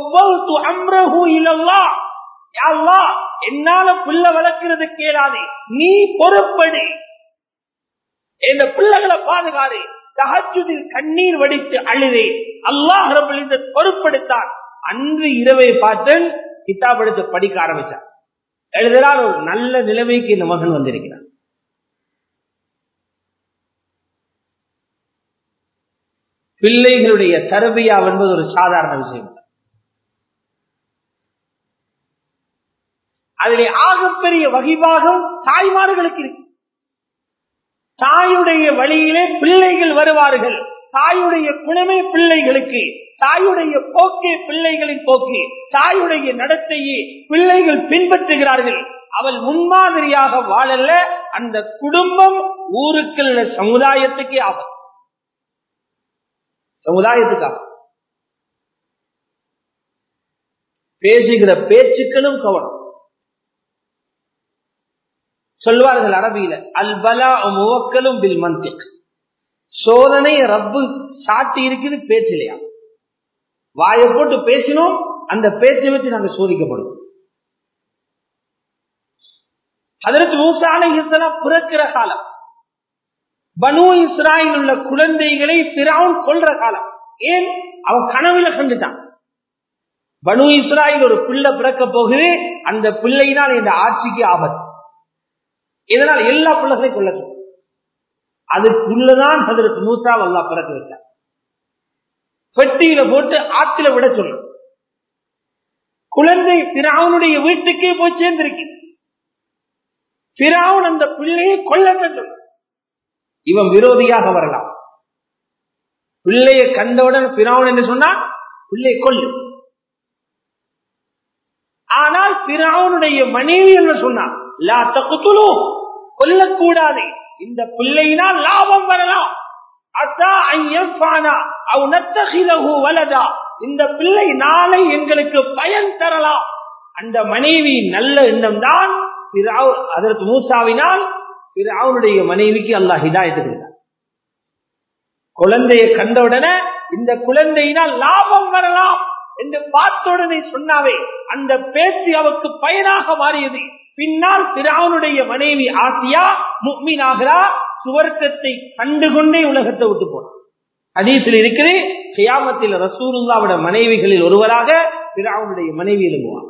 என்னால பிள்ளை வளர்க்கிறது கேளாதே நீ பொறுப்படு இந்த பிள்ளைகளை பாதுகாது தகச்சுதில் கண்ணீர் வடித்து அழுதே அல்லாஹ் இந்த பொறுப்படுத்தான் அன்று இரவை பார்த்தேன் கிதாப் எடுத்து படிக்க ஆரம்பிச்சார் எழுதுகிறார் ஒரு நல்ல நிலைமைக்கு இந்த மகன் வந்திருக்கிறார் பிள்ளைகளுடைய தரபியா என்பது ஒரு சாதாரண விஷயம் அதிலே ஆகப்பெரிய வகிபாகம் தாய்மார்களுக்கு இருக்கு தாயுடைய வழியிலே பிள்ளைகள் வருவார்கள் தாயுடைய குணமே பிள்ளைகளுக்கு தாயுடைய போக்கே பிள்ளைகளின் போக்கு தாயுடைய நடத்தையே பிள்ளைகள் பின்பற்றுகிறார்கள் அவள் முன்மாதிரியாக வாழல அந்த குடும்பம் ஊருக்குள்ள சமுதாயத்துக்கே ஆகும் சமுதாயத்துக்காக பேசுகிற பேச்சுக்களும் கவனம் சொல்வார்கள் அரபியில அல்பலா முவக்கலும் பில் மந்திக் சோதனை ரப்பு சாட்டி இருக்குது பேச்சிலையா வாயை போட்டு பேசினோம் அந்த பேச்சை வச்சு நாங்க சோதிக்கப்படும் அதற்கு மூசாலைலாம் பிறக்கிற காலம் பனு இஸ்ராயில் உள்ள குழந்தைகளை பிராவுன் கொள்ற காலம் ஏன் அவன் கனவுல கண்டுட்டான் பனு இஸ்ராயில் ஒரு பிள்ளை பிறக்க போகுது அந்த பிள்ளையினால் இந்த ஆட்சிக்கு ஆபத்து இதனால் எல்லா பிள்ளைகளையும் கொள்ளட்டும் அதுக்குள்ளதான் அதற்கு மூசா வல்லா பிறக்க வைத்தார் பெட்டியில போட்டு ஆத்தில விட சொன்ன குழந்தை பிராவனுடைய வீட்டுக்கே போய் சேர்ந்திருக்கு பிராவன் அந்த பிள்ளையை கொல்ல வேண்டும் இவன் விரோதியாக வரலாம் பிள்ளையை கண்டவுடன் பிராவன் என்று சொன்னான் பிள்ளை கொல்லு ஆனால் பிராவனுடைய மனைவி என்ன சொன்னான் லா தகுத்துலு கொல்லக்கூடாது இந்த பிள்ளையினால் லாபம் வரலாம் அத்தா ஐயப்பானா அவ் நத்தகிலகு வலதா இந்த பிள்ளை நாளை எங்களுக்கு பயன் தரலாம் அந்த மனைவி நல்ல எண்ணம் தான் அதற்கு மூசாவினால் அவனுடைய மனைவிக்கு அல்லாஹ் ஹிதாயத்து கொடுத்தார் குழந்தையை கண்டவுடனே இந்த குழந்தையினால் லாபம் வரலாம் என்று பார்த்த உடனே சொன்னாவே அந்த பேச்சு அவருக்கு பயனாக மாறியது பின்னால் பிராவனுடைய மனைவி ஆசியா முக்மீனாகிறா சுவர்க்கத்தை கண்டுகொண்டே உலகத்தை விட்டு போனார் அதீசில் இருக்குது கியாமத்தில் ரசூலுல்லாவோட மனைவிகளில் ஒருவராக பிராவனுடைய மனைவி எழும்புவார்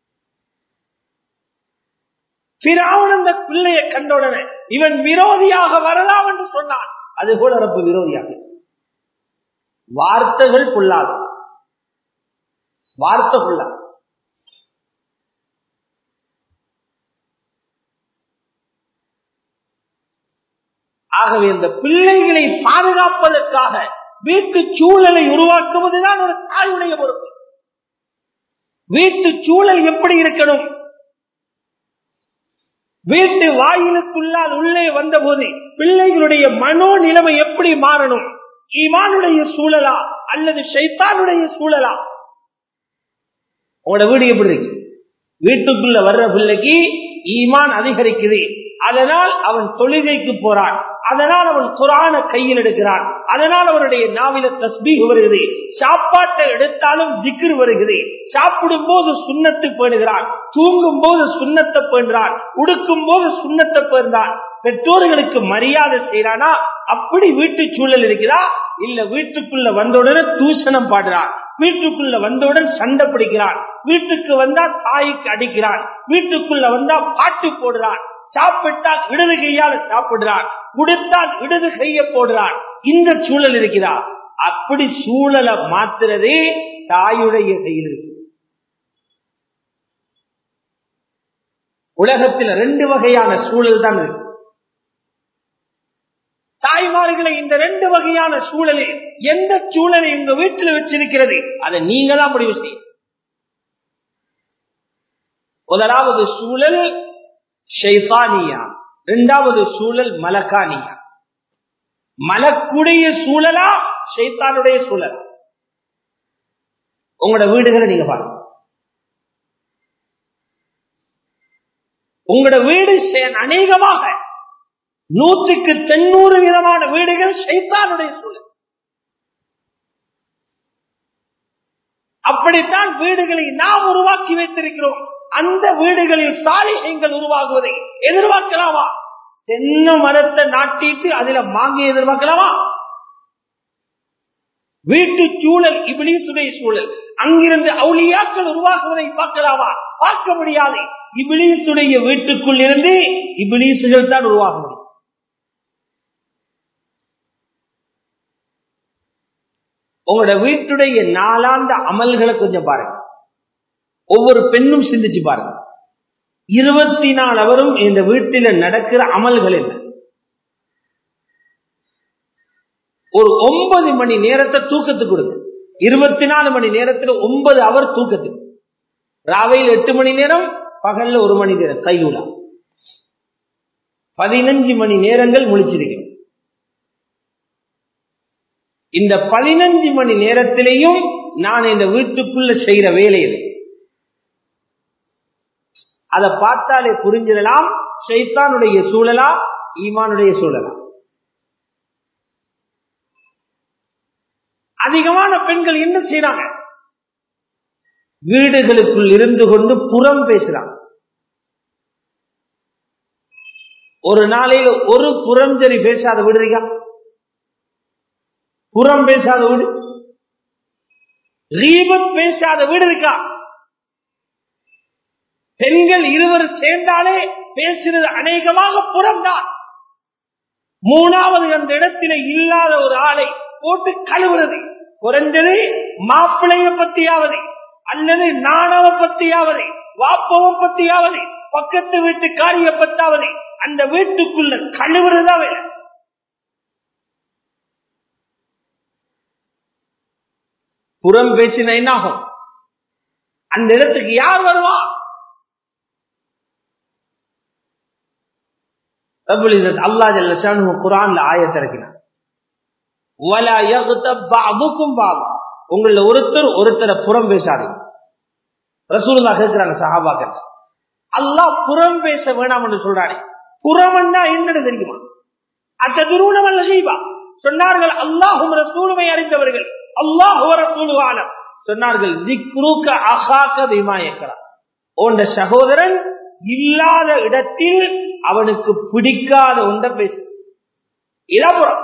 பிராவன் அந்த பிள்ளையை கண்டவுடனே இவன் விரோதியாக வரலாம் என்று சொன்னான் அது போல ரப்பு விரோதியாக வார்த்தைகள் புல்லாது வார்த்தை புல்லாது ஆகவே இந்த பிள்ளைகளை பாதுகாப்பதற்காக வீட்டு சூழலை உருவாக்குவதுதான் ஒரு தாயுடைய பொறுப்பு வீட்டு சூழல் எப்படி இருக்கணும் வீட்டு வாயிலுக்குள்ளால் உள்ளே வந்த போது பிள்ளைகளுடைய மனோ நிலைமை எப்படி மாறணும் ஈமானுடைய சூழலா அல்லது சைத்தானுடைய சூழலா உங்களோட வீடு எப்படி இருக்கு வீட்டுக்குள்ள வர்ற பிள்ளைக்கு ஈமான் அதிகரிக்குது அதனால் அவன் தொழுகைக்கு போறான் அதனால் அவன் குரான கையில் எடுக்கிறான் அதனால் அவனுடைய நாவில தஸ்பீக் வருகிறது சாப்பாட்டை எடுத்தாலும் திக்ரு வருகிறது சாப்பிடும் போது சுண்ணத்து பேணுகிறான் தூங்கும் போது சுண்ணத்தை பேணுறான் உடுக்கும் போது சுண்ணத்தை பேர்ந்தான் பெற்றோர்களுக்கு மரியாதை செய்யறானா அப்படி வீட்டு சூழல் இருக்கிறா இல்ல வீட்டுக்குள்ள வந்தவுடனே தூஷணம் பாடுறான் வீட்டுக்குள்ள வந்தவுடன் சண்டை பிடிக்கிறான் வீட்டுக்கு வந்தா தாய்க்கு அடிக்கிறான் வீட்டுக்குள்ள வந்தா பாட்டு போடுறான் சாப்பிட்டால் இடது கையால சாப்பிடுறான் குடித்தால் இடது கைய போடுறான் இந்த சூழல் இருக்கிறா அப்படி சூழலை மாத்துறதே தாயுடைய கையில் இருக்கு உலகத்தில் ரெண்டு வகையான சூழல் தான் இருக்கு தாய்மார்களை இந்த ரெண்டு வகையான சூழலில் எந்த சூழலை உங்க வீட்டில் வச்சிருக்கிறது அதை நீங்க தான் முடிவு செய்ய முதலாவது சூழல் ஷைதானியா இரண்டாவது சூழல் மலக்கானியா மலக்குடைய சூழலா ஷைத்தானுடைய சூழலா உங்களோட வீடுகளை நீங்க பாருங்க உங்களோட வீடு அநேகமாக நூற்றுக்கு தொண்ணூறு விதமான வீடுகள் சைத்தானுடைய சூழல் அப்படித்தான் வீடுகளை நாம் உருவாக்கி வைத்திருக்கிறோம் அந்த வீடுகளில் சாலிகங்கள் உருவாகுவதை எதிர்பார்க்கலாமா தென்னை மரத்தை நாட்டிட்டு அதுல மாங்கி எதிர்பார்க்கலாமா வீட்டு சூழல் இபிலீசுடைய சூழல் அங்கிருந்து அவுளியாக்கள் உருவாக்குவதை பார்க்கலாமா பார்க்க முடியாது இபிலீசுடைய வீட்டுக்குள் இருந்து இபிலீசுகள் தான் உருவாக முடியும் உங்களோட வீட்டுடைய நாளாந்த அமல்களை கொஞ்சம் பாருங்க ஒவ்வொரு பெண்ணும் சிந்திச்சு பாருங்க இருபத்தி நாலு அவரும் இந்த வீட்டில நடக்கிற அமல்கள் என்ன ஒரு ஒன்பது மணி நேரத்தை தூக்கத்துக்கு கொடுங்க இருபத்தி நாலு மணி நேரத்துல ஒன்பது அவர் தூக்கத்துக்கு ராவையில் எட்டு மணி நேரம் பகல்ல ஒரு மணி நேரம் கையூலா பதினஞ்சு மணி நேரங்கள் முழிச்சிருக்கிறோம் இந்த பதினஞ்சு மணி நேரத்திலையும் நான் இந்த வீட்டுக்குள்ள செய்யற வேலையில் அதை பார்த்தாலே புரிஞ்சிடலாம் ஷைத்தானுடைய சூழலா ஈமானுடைய சூழலா அதிகமான பெண்கள் என்ன செய்யறாங்க வீடுகளுக்குள் இருந்து கொண்டு புறம் பேசுறாங்க ஒரு நாளையில ஒரு புறம் சரி பேசாத விடுறீங்க புறம் பேசாத வீடு ரீபத் பேசாத வீடு இருக்கா பெண்கள் இருவர் சேர்ந்தாலே பேசுறது அநேகமாக புறம்தான் மூணாவது அந்த இடத்தில இல்லாத ஒரு ஆளை போட்டு கழுவுறது குறைஞ்சது மாப்பிளைய பத்தியாவது அல்லது நாணவ பத்தியாவது வாப்பவ பத்தியாவது பக்கத்து வீட்டு காரிய பத்தாவது அந்த வீட்டுக்குள்ள கழுவுறதா வேலை புறம் பேசின என்னாகும் அந்த இடத்துக்கு யார் வருவா அல்லா ஜல்ல குரான்ல ஆயத்திறக்கினார் உங்கள ஒருத்தர் ஒருத்தரை புறம் பேசாதீங்க ரசூலுல்லா கேட்கிறாங்க சஹாபாக்கள் அல்லாஹ் புறம் பேச வேணாம் என்று சொல்றானே புறம்னா என்னன்னு தெரியுமா அத்ததுருணமல்ல செய்வா சொன்னார்கள் அல்லாஹும் ரசூலுமை அறிந்தவர்கள் அல்லாஹ் ரசூலுவானம் சொன்னார்கள் திக்ருக்க அகாக்க விமாயக்கரா உண்ட சகோதரன் இல்லாத இடத்தில் அவனுக்கு பிடிக்காத ஒன்றை பேசு இதாபுறம்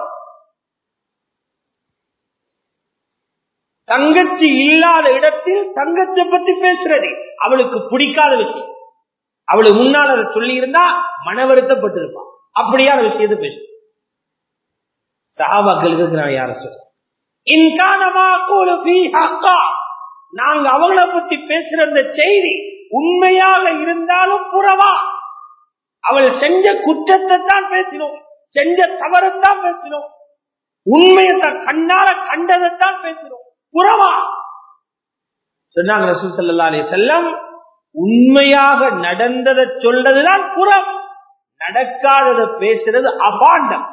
தங்கச்சி இல்லாத இடத்தில் தங்கச்சை பத்தி பேசுறது அவளுக்கு பிடிக்காத விஷயம் அவளு முன்னால் அதை சொல்லி இருந்தா மன வருத்தப்பட்டிருப்பான் அப்படியான விஷயத்தை பேசு சஹாபாக்கள் இருக்கிறாங்க யார சொல்ல நாங்க அவங்கள பத்தி பேசுற அந்த செய்தி உண்மையாக இருந்தாலும் புறவா அவள் செஞ்ச குற்றத்தை தான் பேசினோம் செஞ்ச தவறத்தான் பேசினோம் உண்மையை கண்ணால கண்டதைத்தான் பேசினோம் புறவா சொன்னாங்க ரசூல் சல்லா அலி செல்லம் உண்மையாக நடந்ததை சொல்றதுதான் புறம் நடக்காததை பேசுறது அபாண்டம்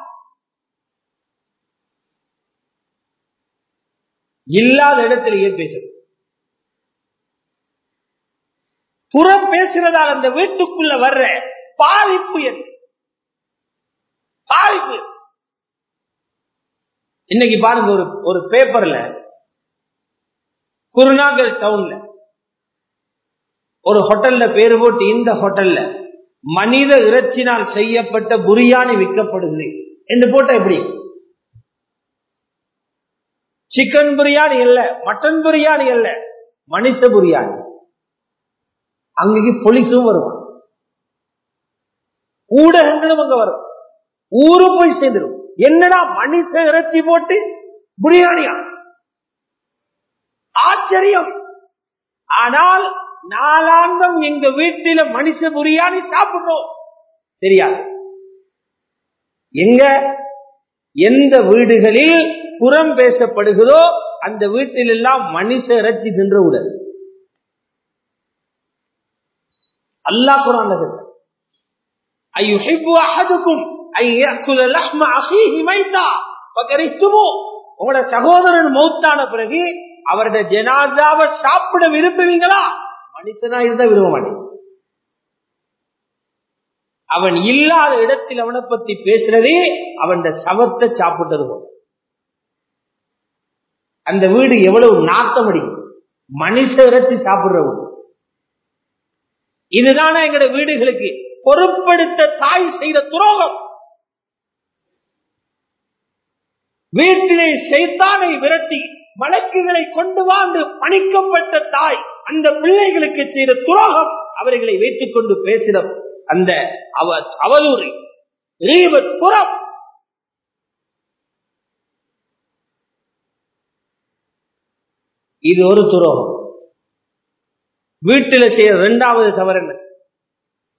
இல்லாத இடத்துல ஏன் பேசுறது புறம் பேசுறதால் அந்த வீட்டுக்குள்ள வர்ற பாதிப்பு என்ன பாதிப்பு இன்னைக்கு பாருங்க ஒரு ஒரு பேப்பர்ல குருநாகல் டவுன்ல ஒரு ஹோட்டல்ல பேரு போட்டு இந்த ஹோட்டல்ல மனித இறைச்சினால் செய்யப்பட்ட புரியாணி விற்கப்படுது என்று போட்ட எப்படி சிக்கன் பிரியாணி அல்ல மட்டன் பிரியாணி அல்ல மனுஷ பிரியாணி அங்கேக்கு போலீஸும் வருவான் ஊடகங்களும் அங்க வரும் ஊரு போய் சேர்ந்துடும் என்னடா மனுஷ இறைச்சி போட்டு பிரியாணியா ஆச்சரியம் ஆனால் நாளாந்தம் எங்க வீட்டில மனுஷ பிரியாணி சாப்பிடுறோம் தெரியாது எங்க எந்த வீடுகளில் புறம் பேசப்படுகிறதோ அந்த வீட்டில் எல்லாம் மனுஷ இறைச்சி தின்ற உடல் அல்லா குரான் உங்களோட சகோதரன் மௌத்தான பிறகு அவருடைய ஜனாதாவை சாப்பிட விரும்புவீங்களா மனுஷனா இருந்தா விரும்ப மாட்டேன் அவன் இல்லாத இடத்தில் அவனை பத்தி பேசுறதே அவன் சவத்தை சாப்பிட்டது போல அந்த வீடு எவ்வளவு நாத்தம் அடிக்கும் மனுஷ இறைச்சி சாப்பிடுற வீடு இதுதானே எங்களுடைய வீடுகளுக்கு பொறுப்படுத்த தாய் செய்த துரோகம் வீட்டிலே செய்தானை விரட்டி வழக்குகளை கொண்டு வாழ்ந்து பணிக்கப்பட்ட தாய் அந்த பிள்ளைகளுக்கு செய்த துரோகம் அவர்களை வைத்துக் கொண்டு பேசின அந்த அவதூறு புறம் இது ஒரு துரோகம் வீட்டில் செய்ய இரண்டாவது தவறு என்ன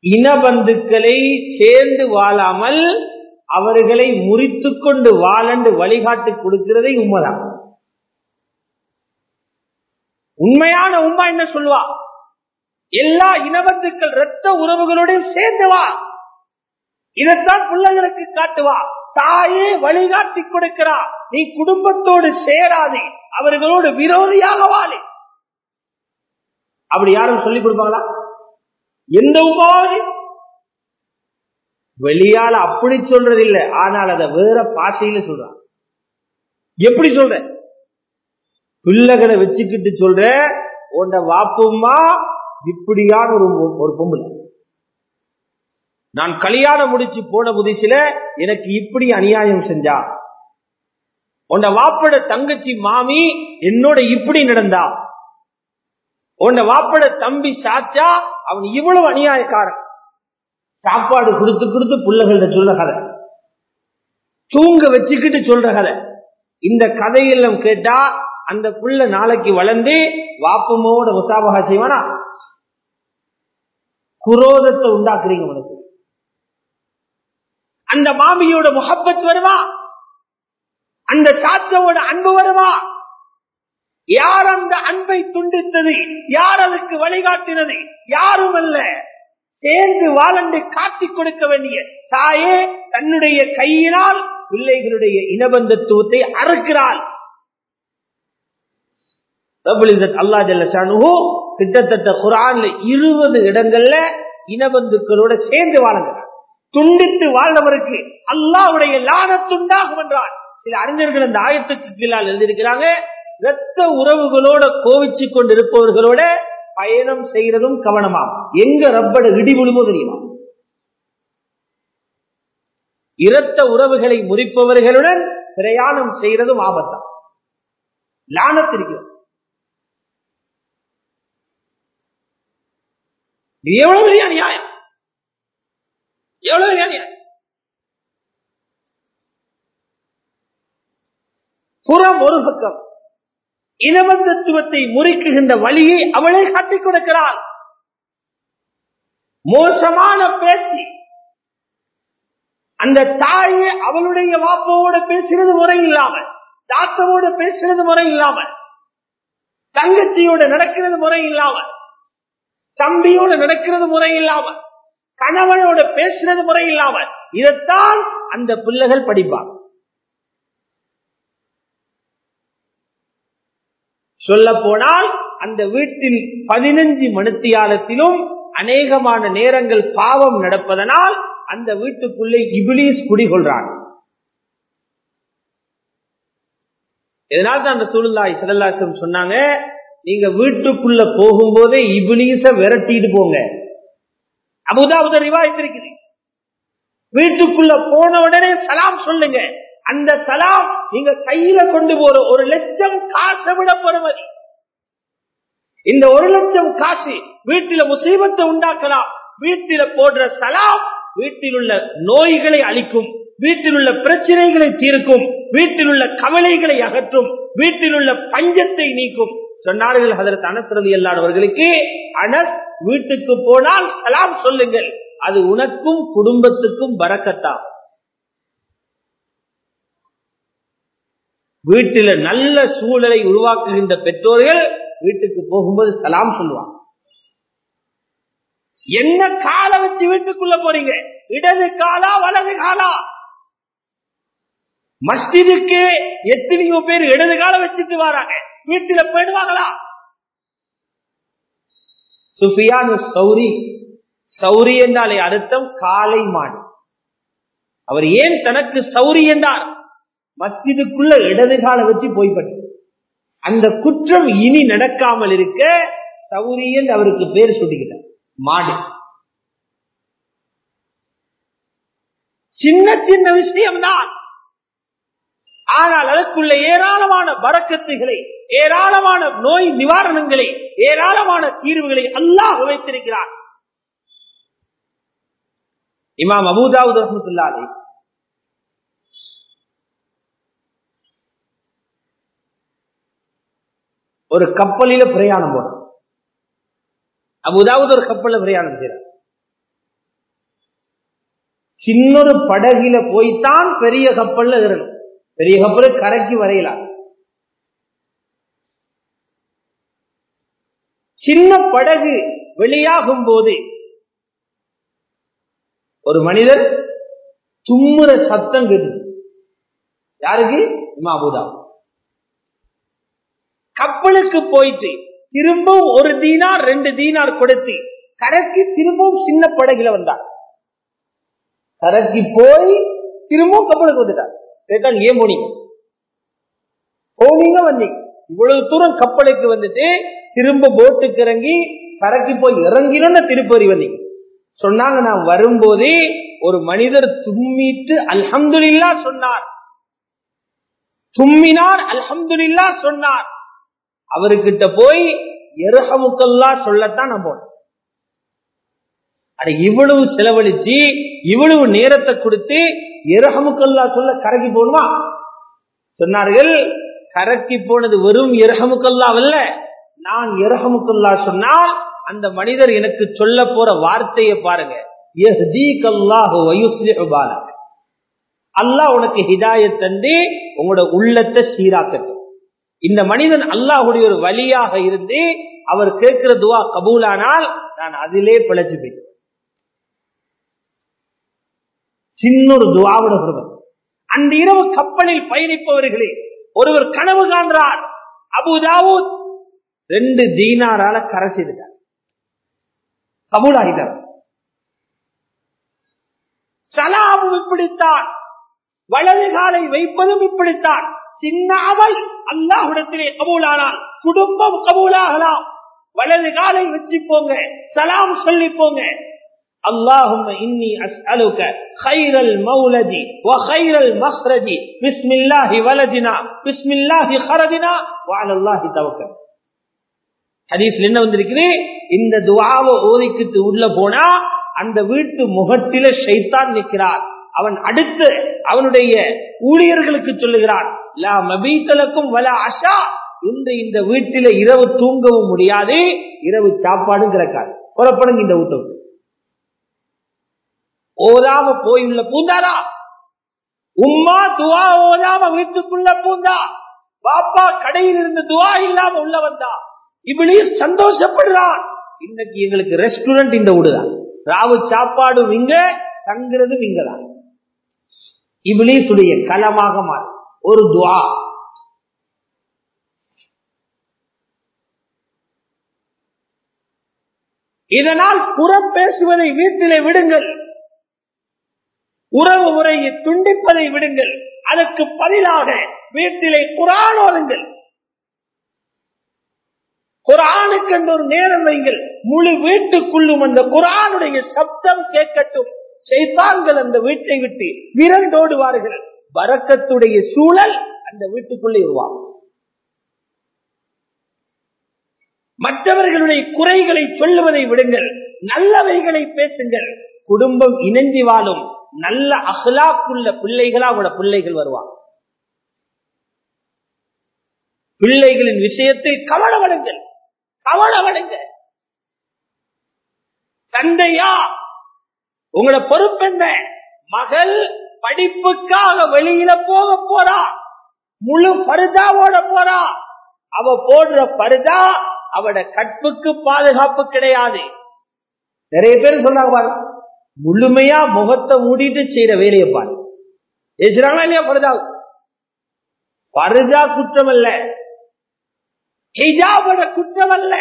இனபந்துக்களை சேர்ந்து வாழாமல் அவர்களை முறித்து கொண்டு வாழண்டு வழிகாட்டி கொடுக்கிறதை உண்மைதான் உண்மையான உண்மை என்ன சொல்லுவா எல்லா இனபந்துக்கள் இரத்த உறவுகளோடையும் சேர்ந்து வா இதைத்தான் பிள்ளைகளுக்கு காட்டுவா தாயே வழிகாட்டி கொடுக்கிறா நீ குடும்பத்தோடு சேராதே அவர்களோடு விரோதியாக வாழே அப்படி யாரும் சொல்லிக் கொடுப்பாங்களா எந்த உமாவது வெளியால அப்படி சொல்றது இல்ல ஆனால் அதை வேற பாஷையில சொல்றான் எப்படி சொல்ற பிள்ளைகளை வச்சுக்கிட்டு சொல்ற உன்ட வாப்புமா இப்படியான ஒரு ஒரு பொம்பளை நான் கல்யாணம் முடிச்சு போன புதுசில எனக்கு இப்படி அநியாயம் செஞ்சா உன்ட வாப்பட தங்கச்சி மாமி என்னோட இப்படி நடந்தா உன்ட வாப்பட தம்பி சாச்சா அவன் இவ்வளவு அநியாயக்காரன் சாப்பாடு கொடுத்து கொடுத்து பிள்ளைகள்ட்ட சொல்ற கதை தூங்க வச்சுக்கிட்டு சொல்ற கதை இந்த கதையெல்லாம் கேட்டா அந்த புள்ள நாளைக்கு வளர்ந்து வாப்பமோட முசாபகா செய்வானா குரோதத்தை உண்டாக்குறீங்க உனக்கு அந்த மாமியோட முகப்பத் வருவா அந்த சாச்சவோட அன்பு வருவா யார் அந்த அன்பை துண்டித்தது யார் அதுக்கு வழிகாட்டினது யாரும் அல்ல சேர்ந்து வாழண்டு காட்டிக் கொடுக்க வேண்டிய தாயே தன்னுடைய கையினால் பிள்ளைகளுடைய இனபந்தத்துவத்தை அறுக்கிறாள் அல்லா ஜல்லு கிட்டத்தட்ட குரான்ல இருபது இடங்கள்ல இனபந்துக்களோட சேர்ந்து வாழுங்கிறார் துண்டித்து வாழ்ந்தவருக்கு அல்லாவுடைய லானத்துண்டாகும் என்றான் சில அறிஞர்கள் அந்த ஆயத்துக்கு கீழால் எழுதியிருக்கிறாங்க இரத்த உறவுகளோட கோவிச்சு கொண்டிருப்பவர்களோட பயணம் செய்யறதும் கவனமா எங்க ரப்பட இடி விழுமோ தெரியுமா இரத்த உறவுகளை முறிப்பவர்களுடன் பிரயாணம் செய்யறதும் ஆபத்தான் லானத்திருக்கிறது எவ்வளவு பெரிய அநியாயம் எவ்வளவு பெரிய அநியாயம் புறம் ஒரு பக்கம் இனபந்தத்துவத்தை முறிக்குகின்ற வழியை அவளை காட்டிக் கொடுக்கிறாள் மோசமான பேச்சு அந்த தாயை அவளுடைய வாப்போட பேசுறது முறை இல்லாமல் தாத்தவோட பேசுறது முறை இல்லாமல் தங்கச்சியோட நடக்கிறது முறை இல்லாமல் தம்பியோட நடக்கிறது முறை இல்லாமல் கணவனோட பேசுறது முறை இல்லாமல் இதைத்தான் அந்த பிள்ளைகள் படிப்பாங்க சொல்ல போனால் அந்த வீட்டில் பதினஞ்சு மணித்தியாலத்திலும் அநேகமான நேரங்கள் பாவம் நடப்பதனால் அந்த வீட்டுக்குள்ளே இபிலிஸ் குடிகொள்றான் இதனால் தான் அந்த சூழ்நாய் சிறலாசம் சொன்னாங்க நீங்க வீட்டுக்குள்ள போகும்போதே இபிலிச விரட்டிட்டு போங்க அபுதாபுத ரிவாயத்திருக்குது வீட்டுக்குள்ள போன உடனே சலாம் சொல்லுங்க அந்த சலாம் நீங்க கையில கொண்டு போற ஒரு லட்சம் காசை விட பெறுமதி இந்த ஒரு லட்சம் காசு வீட்டில முசீபத்தை உண்டாக்கலாம் வீட்டில போடுற சலாம் வீட்டில் உள்ள நோய்களை அளிக்கும் வீட்டில் உள்ள பிரச்சனைகளை தீர்க்கும் வீட்டில் உள்ள கவலைகளை அகற்றும் வீட்டில் உள்ள பஞ்சத்தை நீக்கும் சொன்னார்கள் அதற்கு அனசரதி அல்லாதவர்களுக்கு அனஸ் வீட்டுக்கு போனால் சலாம் சொல்லுங்கள் அது உனக்கும் குடும்பத்துக்கும் வரக்கத்தாகும் வீட்டில நல்ல சூழலை உருவாக்குகின்ற பெற்றோர்கள் வீட்டுக்கு போகும்போது சலாம் சொல்லுவாங்க என்ன கால வச்சு வீட்டுக்குள்ள போறீங்க இடது காலா வலது காலா மஸ்ஜிதுக்கு எத்தனையோ பேர் இடது கால வச்சுட்டு வராங்க வீட்டுல போயிடுவாங்களா சுஃபியான் சௌரி சௌரி என்றாலே அர்த்தம் காலை மாடு அவர் ஏன் தனக்கு சௌரி என்றார் மஸ்ஜிதுக்குள்ள இடது கால வச்சு போய்பட்டு அந்த குற்றம் இனி நடக்காமல் இருக்க சௌரி என்று அவருக்கு பேர் சொல்லிக்கிட்டார் மாடு சின்ன சின்ன விஷயம்தான் ஆனால் அதற்குள்ள ஏராளமான வரக்கத்துகளை ஏராளமான நோய் நிவாரணங்களை ஏராளமான தீர்வுகளை அல்லாஹ் வைத்திருக்கிறார் இமாம் அபூதாவுத் ரஹமத்துல்லாலே ஒரு கப்பலில பிரயாணம் போறோம் அபுதாவது ஒரு கப்பல்ல பிரயாணம் செய்யறார் சின்னொரு படகுல போய்த்தான் பெரிய கப்பல்ல ஏறணும் பெரிய கப்பல் கரைக்கு வரையலாம் சின்ன படகு வெளியாகும் போது ஒரு மனிதர் தும்முற சத்தம் கேட்டு யாருக்கு இமாபுதா கப்பலுக்கு போயிட்டு திரும்பவும் ஒரு தீனார் ரெண்டு தீனார் கொடுத்து கரைக்கு திரும்பவும் சின்ன படகுல வந்தார் கரைக்கு போய் திரும்பவும் கப்பலுக்கு வந்துட்டார் கேட்டான் ஏன் போனீங்க போனீங்க வந்தீங்க இவ்வளவு தூரம் கப்பலுக்கு வந்துட்டு திரும்ப போட்டுக்கு இறங்கி கரைக்கு போய் இறங்கினோன்னு திருப்பதி வந்தீங்க சொன்னாங்க நான் வரும்போதே ஒரு மனிதர் தும்மிட்டு அல்ஹம்துலில்லா சொன்னார் தும்மினார் அல்ஹம்துலில்லா சொன்னார் அவர்கிட்ட போய் எருகமுக்கல்லா சொல்லத்தான் நான் போனேன் அட இவ்வளவு செலவழிச்சு இவ்வளவு நேரத்தை கொடுத்து எருகமுக்கல்லா சொல்ல கரைக்கு போகணுமா சொன்னார்கள் கரைக்கு போனது வெறும் எருகமுக்கல்லாவல்ல நான் எருகமுக்கல்லா சொன்னால் அந்த மனிதர் எனக்கு சொல்ல போற வார்த்தையை பாருங்க அல்லாஹ் உனக்கு ஹிதாய தந்து உங்களோட உள்ளத்தை சீராக்கட்டும் இந்த மனிதன் அல்லாஹுடைய ஒரு வழியாக இருந்து அவர் கேட்கிற துவா கபூலானால் நான் அதிலே பிழைச்சு போயிட்டேன் சின்னொரு துவாவோட ஒருவர் அந்த இரவு கப்பலில் பயணிப்பவர்களே ஒருவர் கனவு காண்றார் அபுதாவூத் ரெண்டு தீனாரால கரை செய்துட்டார் கபூலாகிட்டார் சலாமும் இப்படித்தான் வலது காலை வைப்பதும் இப்படித்தான் சின்ன அமல் அல்லாஹுடத்திலே கபூலானால் குடும்பம் கபூலாகலாம் வலது காலை வச்சு போங்க சலாம் சொல்லி போங்க اللهم إني أسألك خير المولد وخير المخرج بسم الله ولدنا بسم الله خرجنا وعلى الله توكل ஹதீஸ்ல என்ன வந்திருக்குது இந்த துவாவை ஓதிக்கிட்டு உள்ள போனா அந்த வீட்டு முகத்தில ஷைத்தான் நிற்கிறார் அவன் அடுத்து அவனுடைய ஊழியர்களுக்கு சொல்லுகிறான் லா மபீத்தலுக்கும் வல அஷா இன்று இந்த வீட்டில இரவு தூங்கவும் முடியாது இரவு சாப்பாடும் கிடைக்காது புறப்படுங்க இந்த வீட்டுக்கு ஓதாம போயுள்ள பூந்தாரா உம்மா துவா ஓதாம வீட்டுக்குள்ள பூந்தா பாப்பா கடையில் இருந்து துவா இல்லாம உள்ள வந்தா இப்படி சந்தோஷப்படுறான் இன்னைக்கு எங்களுக்கு ரெஸ்டாரண்ட் இந்த வீடுதான் ராவு சாப்பாடும் இங்க தங்குறதும் இங்கதான் இபிலீசுடைய களமாக மாறி ஒரு துவா இதனால் புறம் பேசுவதை வீட்டிலே விடுங்கள் உறவு முறையை துண்டிப்பதை விடுங்கள் அதற்கு பதிலாக வீட்டிலே குரான் ஓதுங்கள் குரானுக்கு என்று ஒரு நேரம் வைங்கள் முழு வீட்டுக்குள்ளும் அந்த குரானுடைய சப்தம் கேட்கட்டும் செய்தான்கள் அந்த வீட்டை விட்டு விரண்டோடுவார்கள் வரக்கத்துடைய சூழல் அந்த வீட்டுக்குள்ளே உருவாகும் மற்றவர்களுடைய குறைகளை சொல்லுவதை விடுங்கள் நல்லவைகளை பேசுங்கள் குடும்பம் இணைஞ்சி வாழும் நல்ல அகலாக்குள்ள பிள்ளைகளா அவங்களோட பிள்ளைகள் வருவாங்க பிள்ளைகளின் விஷயத்தை கவனப்படுங்கள் கவனப்படுங்க தந்தையா உங்களோட பொறுப்பு என்ன மகள் படிப்புக்காக வெளியில போக போறா முழு பருதாவோட போறா அவ போடுற பருதா அவட கற்புக்கு பாதுகாப்பு கிடையாது நிறைய பேர் சொன்னாங்க பாரு முழுமையா முகத்தை மூடிட்டு செய்யற வேலையை பாரு பேசுறாங்களா இல்லையா பருதா பருதா குற்றம் அல்ல ஹிஜாபோட குற்றம் அல்ல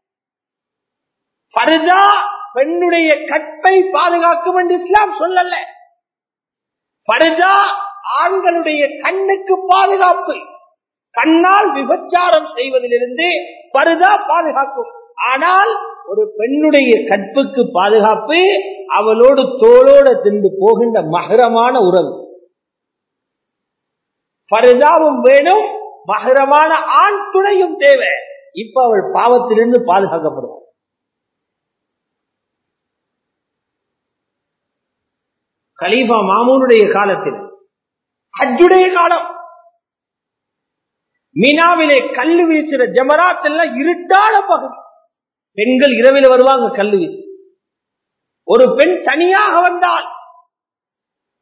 பருதா பெண்ணுடைய கற்பை பாதுகாக்கும் என்று இஸ்லாம் சொல்லல பருதா ஆண்களுடைய கண்ணுக்கு பாதுகாப்பு கண்ணால் விபச்சாரம் செய்வதிலிருந்து பருதா பாதுகாக்கும் ஆனால் ஒரு பெண்ணுடைய கற்புக்கு பாதுகாப்பு அவளோடு தோளோட தின்று போகின்ற மகரமான உறவு பருதாவும் வேணும் மகரமான ஆண் துணையும் தேவை இப்ப அவள் பாவத்திலிருந்து பாதுகாக்கப்படுவாள் கலீஃபா மாமூனுடைய காலத்தில் ஹஜ்ஜுடைய காலம் மீனாவிலே கல்லு வீசுற ஜமராத் எல்லாம் இருட்டான பகுதி பெண்கள் இரவில் வருவாங்க கல்லு வீசு ஒரு பெண் தனியாக வந்தால்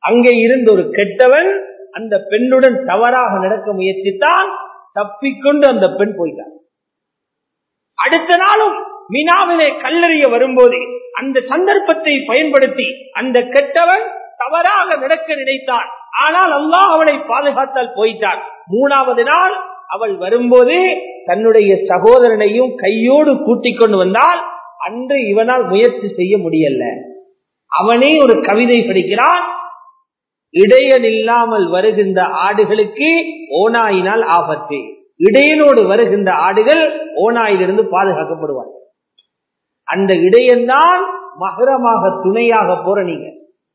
அங்கே இருந்து ஒரு கெட்டவன் அந்த பெண்ணுடன் தவறாக நடக்க முயற்சித்தான் தப்பிக்கொண்டு அந்த பெண் போயிட்டார் அடுத்த நாளும் மினாவிலே கல்லறிய வரும்போது அந்த சந்தர்ப்பத்தை பயன்படுத்தி அந்த கெட்டவன் தவறாக நடக்க நினைத்தான் ஆனால் அல்லாஹ் அவளை பாதுகாத்தால் போயிட்டான் மூணாவது நாள் அவள் வரும்போது தன்னுடைய சகோதரனையும் கையோடு கூட்டிக் கொண்டு வந்தால் அன்று இவனால் முயற்சி செய்ய முடியல அவனே ஒரு கவிதை படிக்கிறான் இடையன் இல்லாமல் வருகின்ற ஆடுகளுக்கு ஓனாயினால் ஆபத்து இடையனோடு வருகின்ற ஆடுகள் ஓனாயிலிருந்து பாதுகாக்கப்படுவார் அந்த இடையன்தான் மகரமாக துணையாக போற நீங்க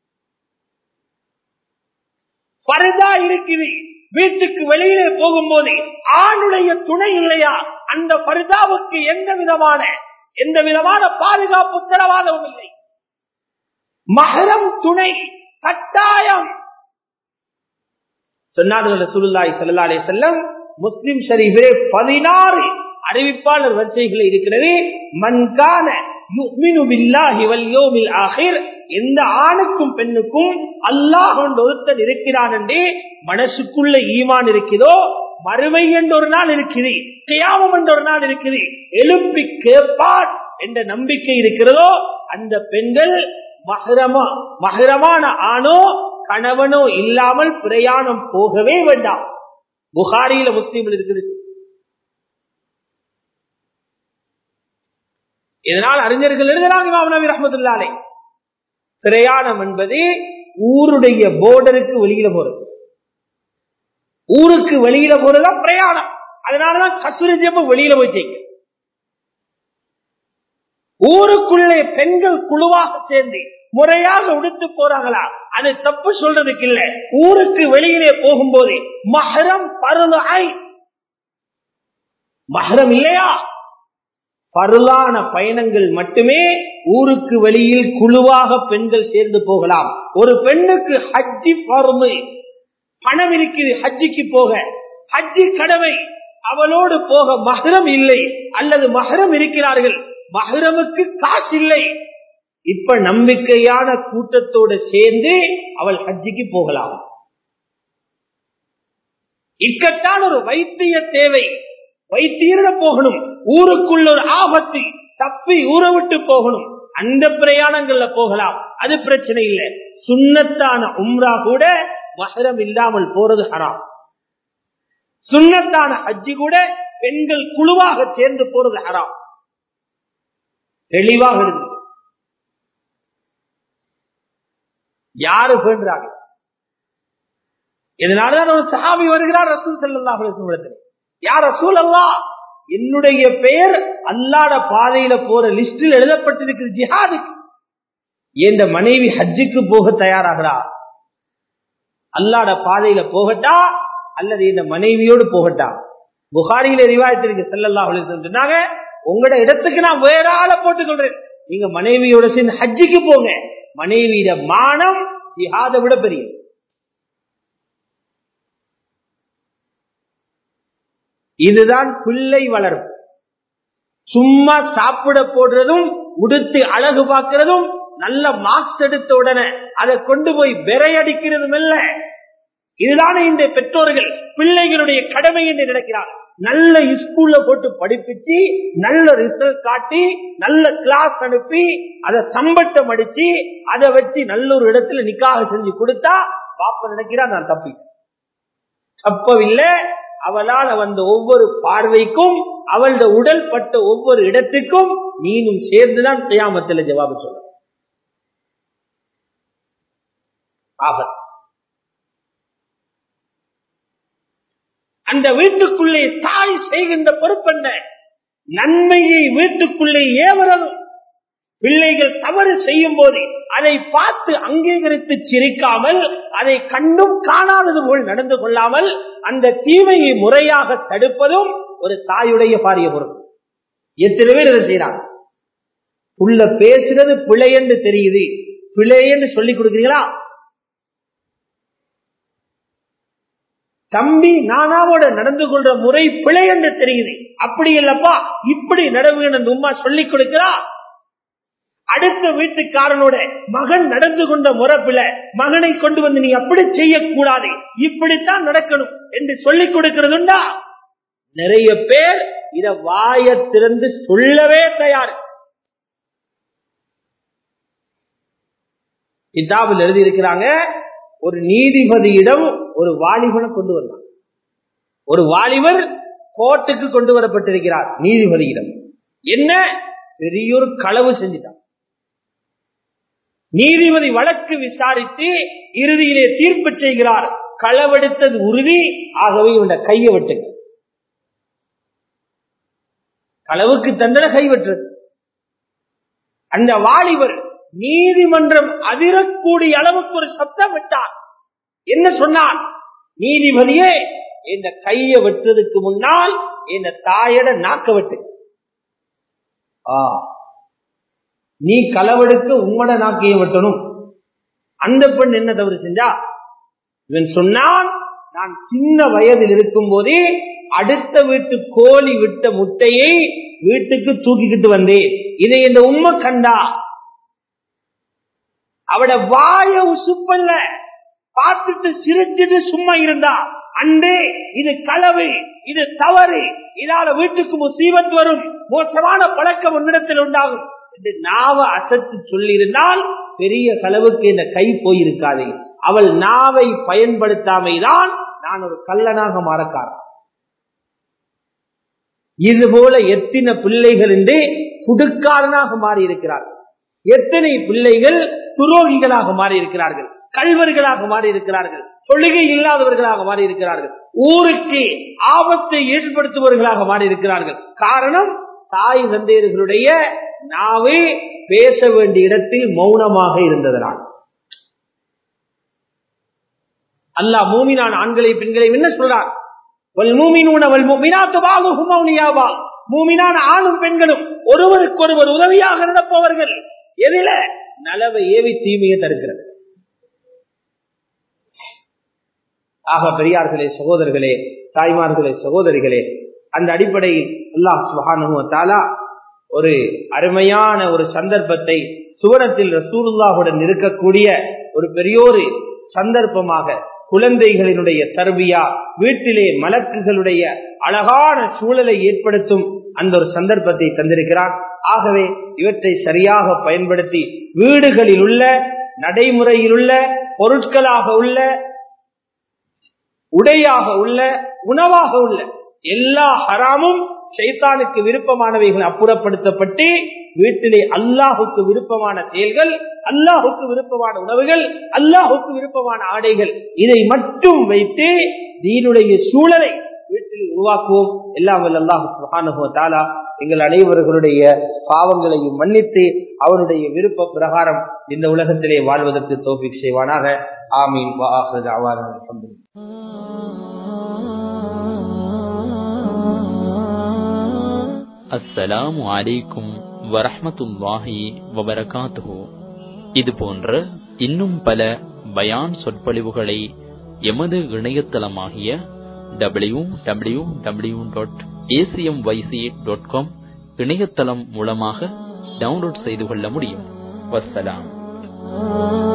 பரதா இருக்குது வீட்டுக்கு வெளியிலே போகும்போது ஆணுடைய துணை இல்லையா அந்த பரிதாவுக்கு எந்த விதமான எந்த விதமான பாதுகாப்பு உத்தரவாதமும் இல்லை மகரம் துணை கட்டாயம் சொன்னார்கள் சுருல்லாய் செல்லாலே செல்லம் முஸ்லிம் ஷரீஃபிலே பதினாறு அறிவிப்பாளர் வரிசைகள் இருக்கிறது மண்கான எந்த ஆணுக்கும் பெண்ணுக்கும் அல்லாஹ் ஒருத்தன் இருக்கிறான் என்றே மனசுக்குள்ள ஈமான் இருக்கிறதோ மறுமை என்ற ஒரு நாள் இருக்குது கியாமம் என்ற ஒரு நாள் இருக்குது எழுப்பி கேட்பான் என்ற நம்பிக்கை இருக்கிறதோ அந்த பெண்கள் மகரமா மகரமான ஆணோ கணவனோ இல்லாமல் பிரயாணம் போகவே வேண்டாம் புகாரியில முஸ்லீம்கள் இருக்குது இதனால் அறிஞர்கள் எழுதுறாங்க இமாம் நபி ரஹமத்துல்லாலே பிரயாணம் என்பது ஊருடைய போர்டருக்கு வெளியில போறது ஊருக்கு வெளியில போறதா பிரயாணம் அதனாலதான் கசுரி ஜெபம் வெளியில போய் செய்ய ஊருக்குள்ளே பெண்கள் குழுவாக சேர்ந்து முறையாக உடுத்து போறாங்களா அது தப்பு சொல்றதுக்கு இல்ல ஊருக்கு வெளியிலே போகும்போது மகரம் பருளாய் மகரம் இல்லையா பருளான பயணங்கள் மட்டுமே ஊருக்கு வெளியில் குழுவாக பெண்கள் சேர்ந்து போகலாம் ஒரு பெண்ணுக்கு ஹஜ்ஜி பருமை பணம் இருக்குது ஹஜ்ஜிக்கு போக ஹஜ்ஜி கடமை அவளோடு போக மகரம் இல்லை அல்லது மகரம் இருக்கிறார்கள் மகரமுக்கு காசு இல்லை இப்ப நம்பிக்கையான கூட்டத்தோடு சேர்ந்து அவள் ஹஜ்ஜிக்கு போகலாம் இக்கட்டான ஒரு வைத்திய தேவை வைத்தியரிட போகணும் ஊருக்குள்ள ஒரு ஆபத்து தப்பி ஊற விட்டு போகணும் அந்த பிரயாணங்கள்ல போகலாம் அது பிரச்சனை இல்லை சுண்ணத்தான உம்ரா கூட மகரம் இல்லாமல் போறது ஹராம் சுண்ணத்தான ஹஜ்ஜி கூட பெண்கள் குழுவாக சேர்ந்து போறது ஹராம் தெளிவாக இருந்து யாரு பேண்டுறாங்க இதனாலதான் ஒரு சஹாபி வருகிறார் ரசூல் செல்லல்லா இடத்துல யார் ரசூல் அல்லா என்னுடைய பெயர் அல்லாட பாதையில போற லிஸ்டில் எழுதப்பட்டிருக்கிற ஜிஹாதுக்கு எந்த மனைவி ஹஜ்ஜுக்கு போக தயாராகிறா அல்லாட பாதையில போகட்டா அல்லது இந்த மனைவியோடு போகட்டா புகாரியில ரிவாயத்திற்கு செல்லல்லா சொன்னாங்க உங்களோட இடத்துக்கு நான் வேற ஆளை போட்டுக் கொள்றேன் நீங்க மனைவியோட சேர்ந்து ஹஜ்ஜுக்கு போங்க மனைவியிட மானம் ஜிஹாதை விட பெரிய இதுதான் பிள்ளை வளர்ப்பு சும்மா சாப்பிட போடுறதும் உடுத்து அழகு பார்க்கிறதும் நல்ல மார்க்ஸ் எடுத்த உடனே அதை கொண்டு போய் விரையடிக்கிறதும் இல்ல இதுதானே இந்த பெற்றோர்கள் பிள்ளைகளுடைய கடமை என்று நினைக்கிறார் நல்ல ஸ்கூல்ல போட்டு படிப்பிச்சு நல்ல ரிசல்ட் காட்டி நல்ல கிளாஸ் அனுப்பி அதை சம்பட்டம் அடிச்சு அதை வச்சு நல்ல ஒரு இடத்துல நிக்காக செஞ்சு கொடுத்தா பாப்ப நினைக்கிறா நான் தப்பி தப்பவில்லை அவளால் வந்த ஒவ்வொரு பார்வைக்கும் அவளோட உடல் பட்ட ஒவ்வொரு இடத்துக்கும் நீனும் சேர்ந்துதான் செய்யாமத்தில் ஜவாபு சொல்ல ஆபத்து அந்த வீட்டுக்குள்ளே தாய் செய்கின்ற பொறுப்பென்ன நன்மையை வீட்டுக்குள்ளே ஏவரதும் பிள்ளைகள் தவறு செய்யும் போது அதை பார்த்து அங்கீகரித்து சிரிக்காமல் அதை கண்டும் காணாதது போல் நடந்து கொள்ளாமல் அந்த தீமையை முறையாக தடுப்பதும் ஒரு தாயுடைய பாரிய பொறுப்பு எத்தனை பேர் இதை செய்யறாங்க புள்ள பேசுறது பிழை என்று தெரியுது பிழை என்று சொல்லிக் கொடுக்குறீங்களா தம்பி நானாவோட நடந்து கொள்ற முறை பிழை என்று தெரியுது அப்படி இல்லப்பா இப்படி நடவு என்று உமா சொல்லிக் கொடுக்கிறா அடுத்த வீட்டுக்காரனோட மகன் நடந்து கொண்ட முறப்பில மகனை கொண்டு வந்து நீ அப்படி செய்யக்கூடாது இப்படித்தான் நடக்கணும் என்று சொல்லிக் கொடுக்கிறதுண்டா நிறைய பேர் இத வாய திறந்து சொல்லவே தயார் கிதாபில் எழுதி இருக்கிறாங்க ஒரு நீதிபதியிடம் ஒரு வாலிபனை கொண்டு வந்தான் ஒரு வாலிபர் கோர்ட்டுக்கு கொண்டு வரப்பட்டிருக்கிறார் நீதிபதியிடம் என்ன பெரியோர் களவு செஞ்சிட்டான் நீதிபதி வழக்கு விசாரித்து இறுதியிலே தீர்ப்பு செய்கிறார் களவெடுத்தது உறுதி ஆகவே இவன கையை வெட்டுங்க களவுக்கு தண்டனை கைவற்றது அந்த வாலிபர் நீதிமன்றம் அதிரக்கூடிய அளவுக்கு ஒரு சப்தம் விட்டார் என்ன சொன்னார் நீதிபதியே இந்த கையை வெட்டுறதுக்கு முன்னால் இந்த தாயட நாக்க வெட்டு ஆ நீ களவெடுக்க உம்மட நாக்கையை வெட்டணும் அந்த பெண் என்ன தவறு செஞ்சா இவன் சொன்னான் நான் சின்ன வயதில் இருக்கும் போதே அடுத்த வீட்டு கோழி விட்ட முட்டையை வீட்டுக்கு தூக்கிக்கிட்டு வந்தேன் இதை இந்த உண்மை கண்டா அவட வாய உசுப்பல்ல பார்த்துட்டு சிரிச்சிட்டு சும்மா இருந்தா அன்றே இது களவு இது தவறு இதால வீட்டுக்கு முசீபத் வரும் மோசமான பழக்கம் உன்னிடத்தில் உண்டாகும் என்று நாவ அசத்து சொல்லியிருந்தால் பெரிய களவுக்கு இந்த கை போயிருக்காது அவள் நாவை பயன்படுத்தாமைதான் நான் ஒரு கல்லனாக மாறக்காரன் இது போல எத்தனை பிள்ளைகள் என்று புடுக்காரனாக மாறி இருக்கிறார்கள் எத்தனை பிள்ளைகள் துரோகிகளாக மாறி இருக்கிறார்கள் கல்வர்களாக மாறி இருக்கிறார்கள் தொழுகை இல்லாதவர்களாக மாறி இருக்கிறார்கள் ஊருக்கு ஆபத்தை ஏற்படுத்துபவர்களாக மாறி இருக்கிறார்கள் காரணம் தாய் தந்தையர்களுடைய நாவே பேச வேண்டிய இடத்தில் மௌனமாக இருந்ததனால் அல்லாஹ் மூமினான் ஆண்களை பெண்களை என்ன சொல்றார் மூமினான ஆணும் பெண்களும் ஒருவருக்கொருவர் உதவியாக நடப்பவர்கள் எதில நலவை ஏவி தீமையை தருகிறது ஆக பெரியார்களே சகோதரர்களே தாய்மார்களே சகோதரிகளே அந்த அடிப்படையில் அல்லாஹ் சுபானுவத்தாலா ஒரு அருமையான ஒரு சந்தர்ப்பத்தை சுவனத்தில் ரசூலுல்லாவுடன் இருக்கக்கூடிய ஒரு பெரியோரு சந்தர்ப்பமாக குழந்தைகளினுடைய தர்பியா வீட்டிலே மலக்குகளுடைய அழகான சூழலை ஏற்படுத்தும் அந்த ஒரு சந்தர்ப்பத்தை தந்திருக்கிறார் ஆகவே இவற்றை சரியாக பயன்படுத்தி வீடுகளில் உள்ள நடைமுறையில் உள்ள பொருட்களாக உள்ள உடையாக உள்ள உணவாக உள்ள எல்லா ஹராமும் சைத்தானுக்கு விருப்பமானவைகள் அப்புறப்படுத்தப்பட்டு வீட்டிலே அல்லாஹுக்கு விருப்பமான செயல்கள் அல்லாஹுக்கு விருப்பமான உணவுகள் அல்லாஹுக்கு விருப்பமான ஆடைகள் இதை மட்டும் வைத்து தீனுடைய சூழலை வீட்டில் உருவாக்குவோம் எல்லாம் வல்ல அல்லாஹு சுஹானுஹோ தாலா எங்கள் அனைவர்களுடைய பாவங்களையும் மன்னித்து அவனுடைய விருப்ப பிரகாரம் இந்த உலகத்திலே வாழ்வதற்கு தோஃபிக் செய்வானாக ஆமீன் வாஹது அவான் அஸ்ஸலாமு அலைக்கும் வரஹமத்துல்லாஹி வபரகாத்துஹு இது போன்ற இன்னும் பல பயான் சொற்பொழிவுகளை எமது இணையதளமாகிய W W W dot ACM YC dot com இணையதளம் மூலமாக டவுன்லோட் செய்து கொள்ள முடியும் வசலாம்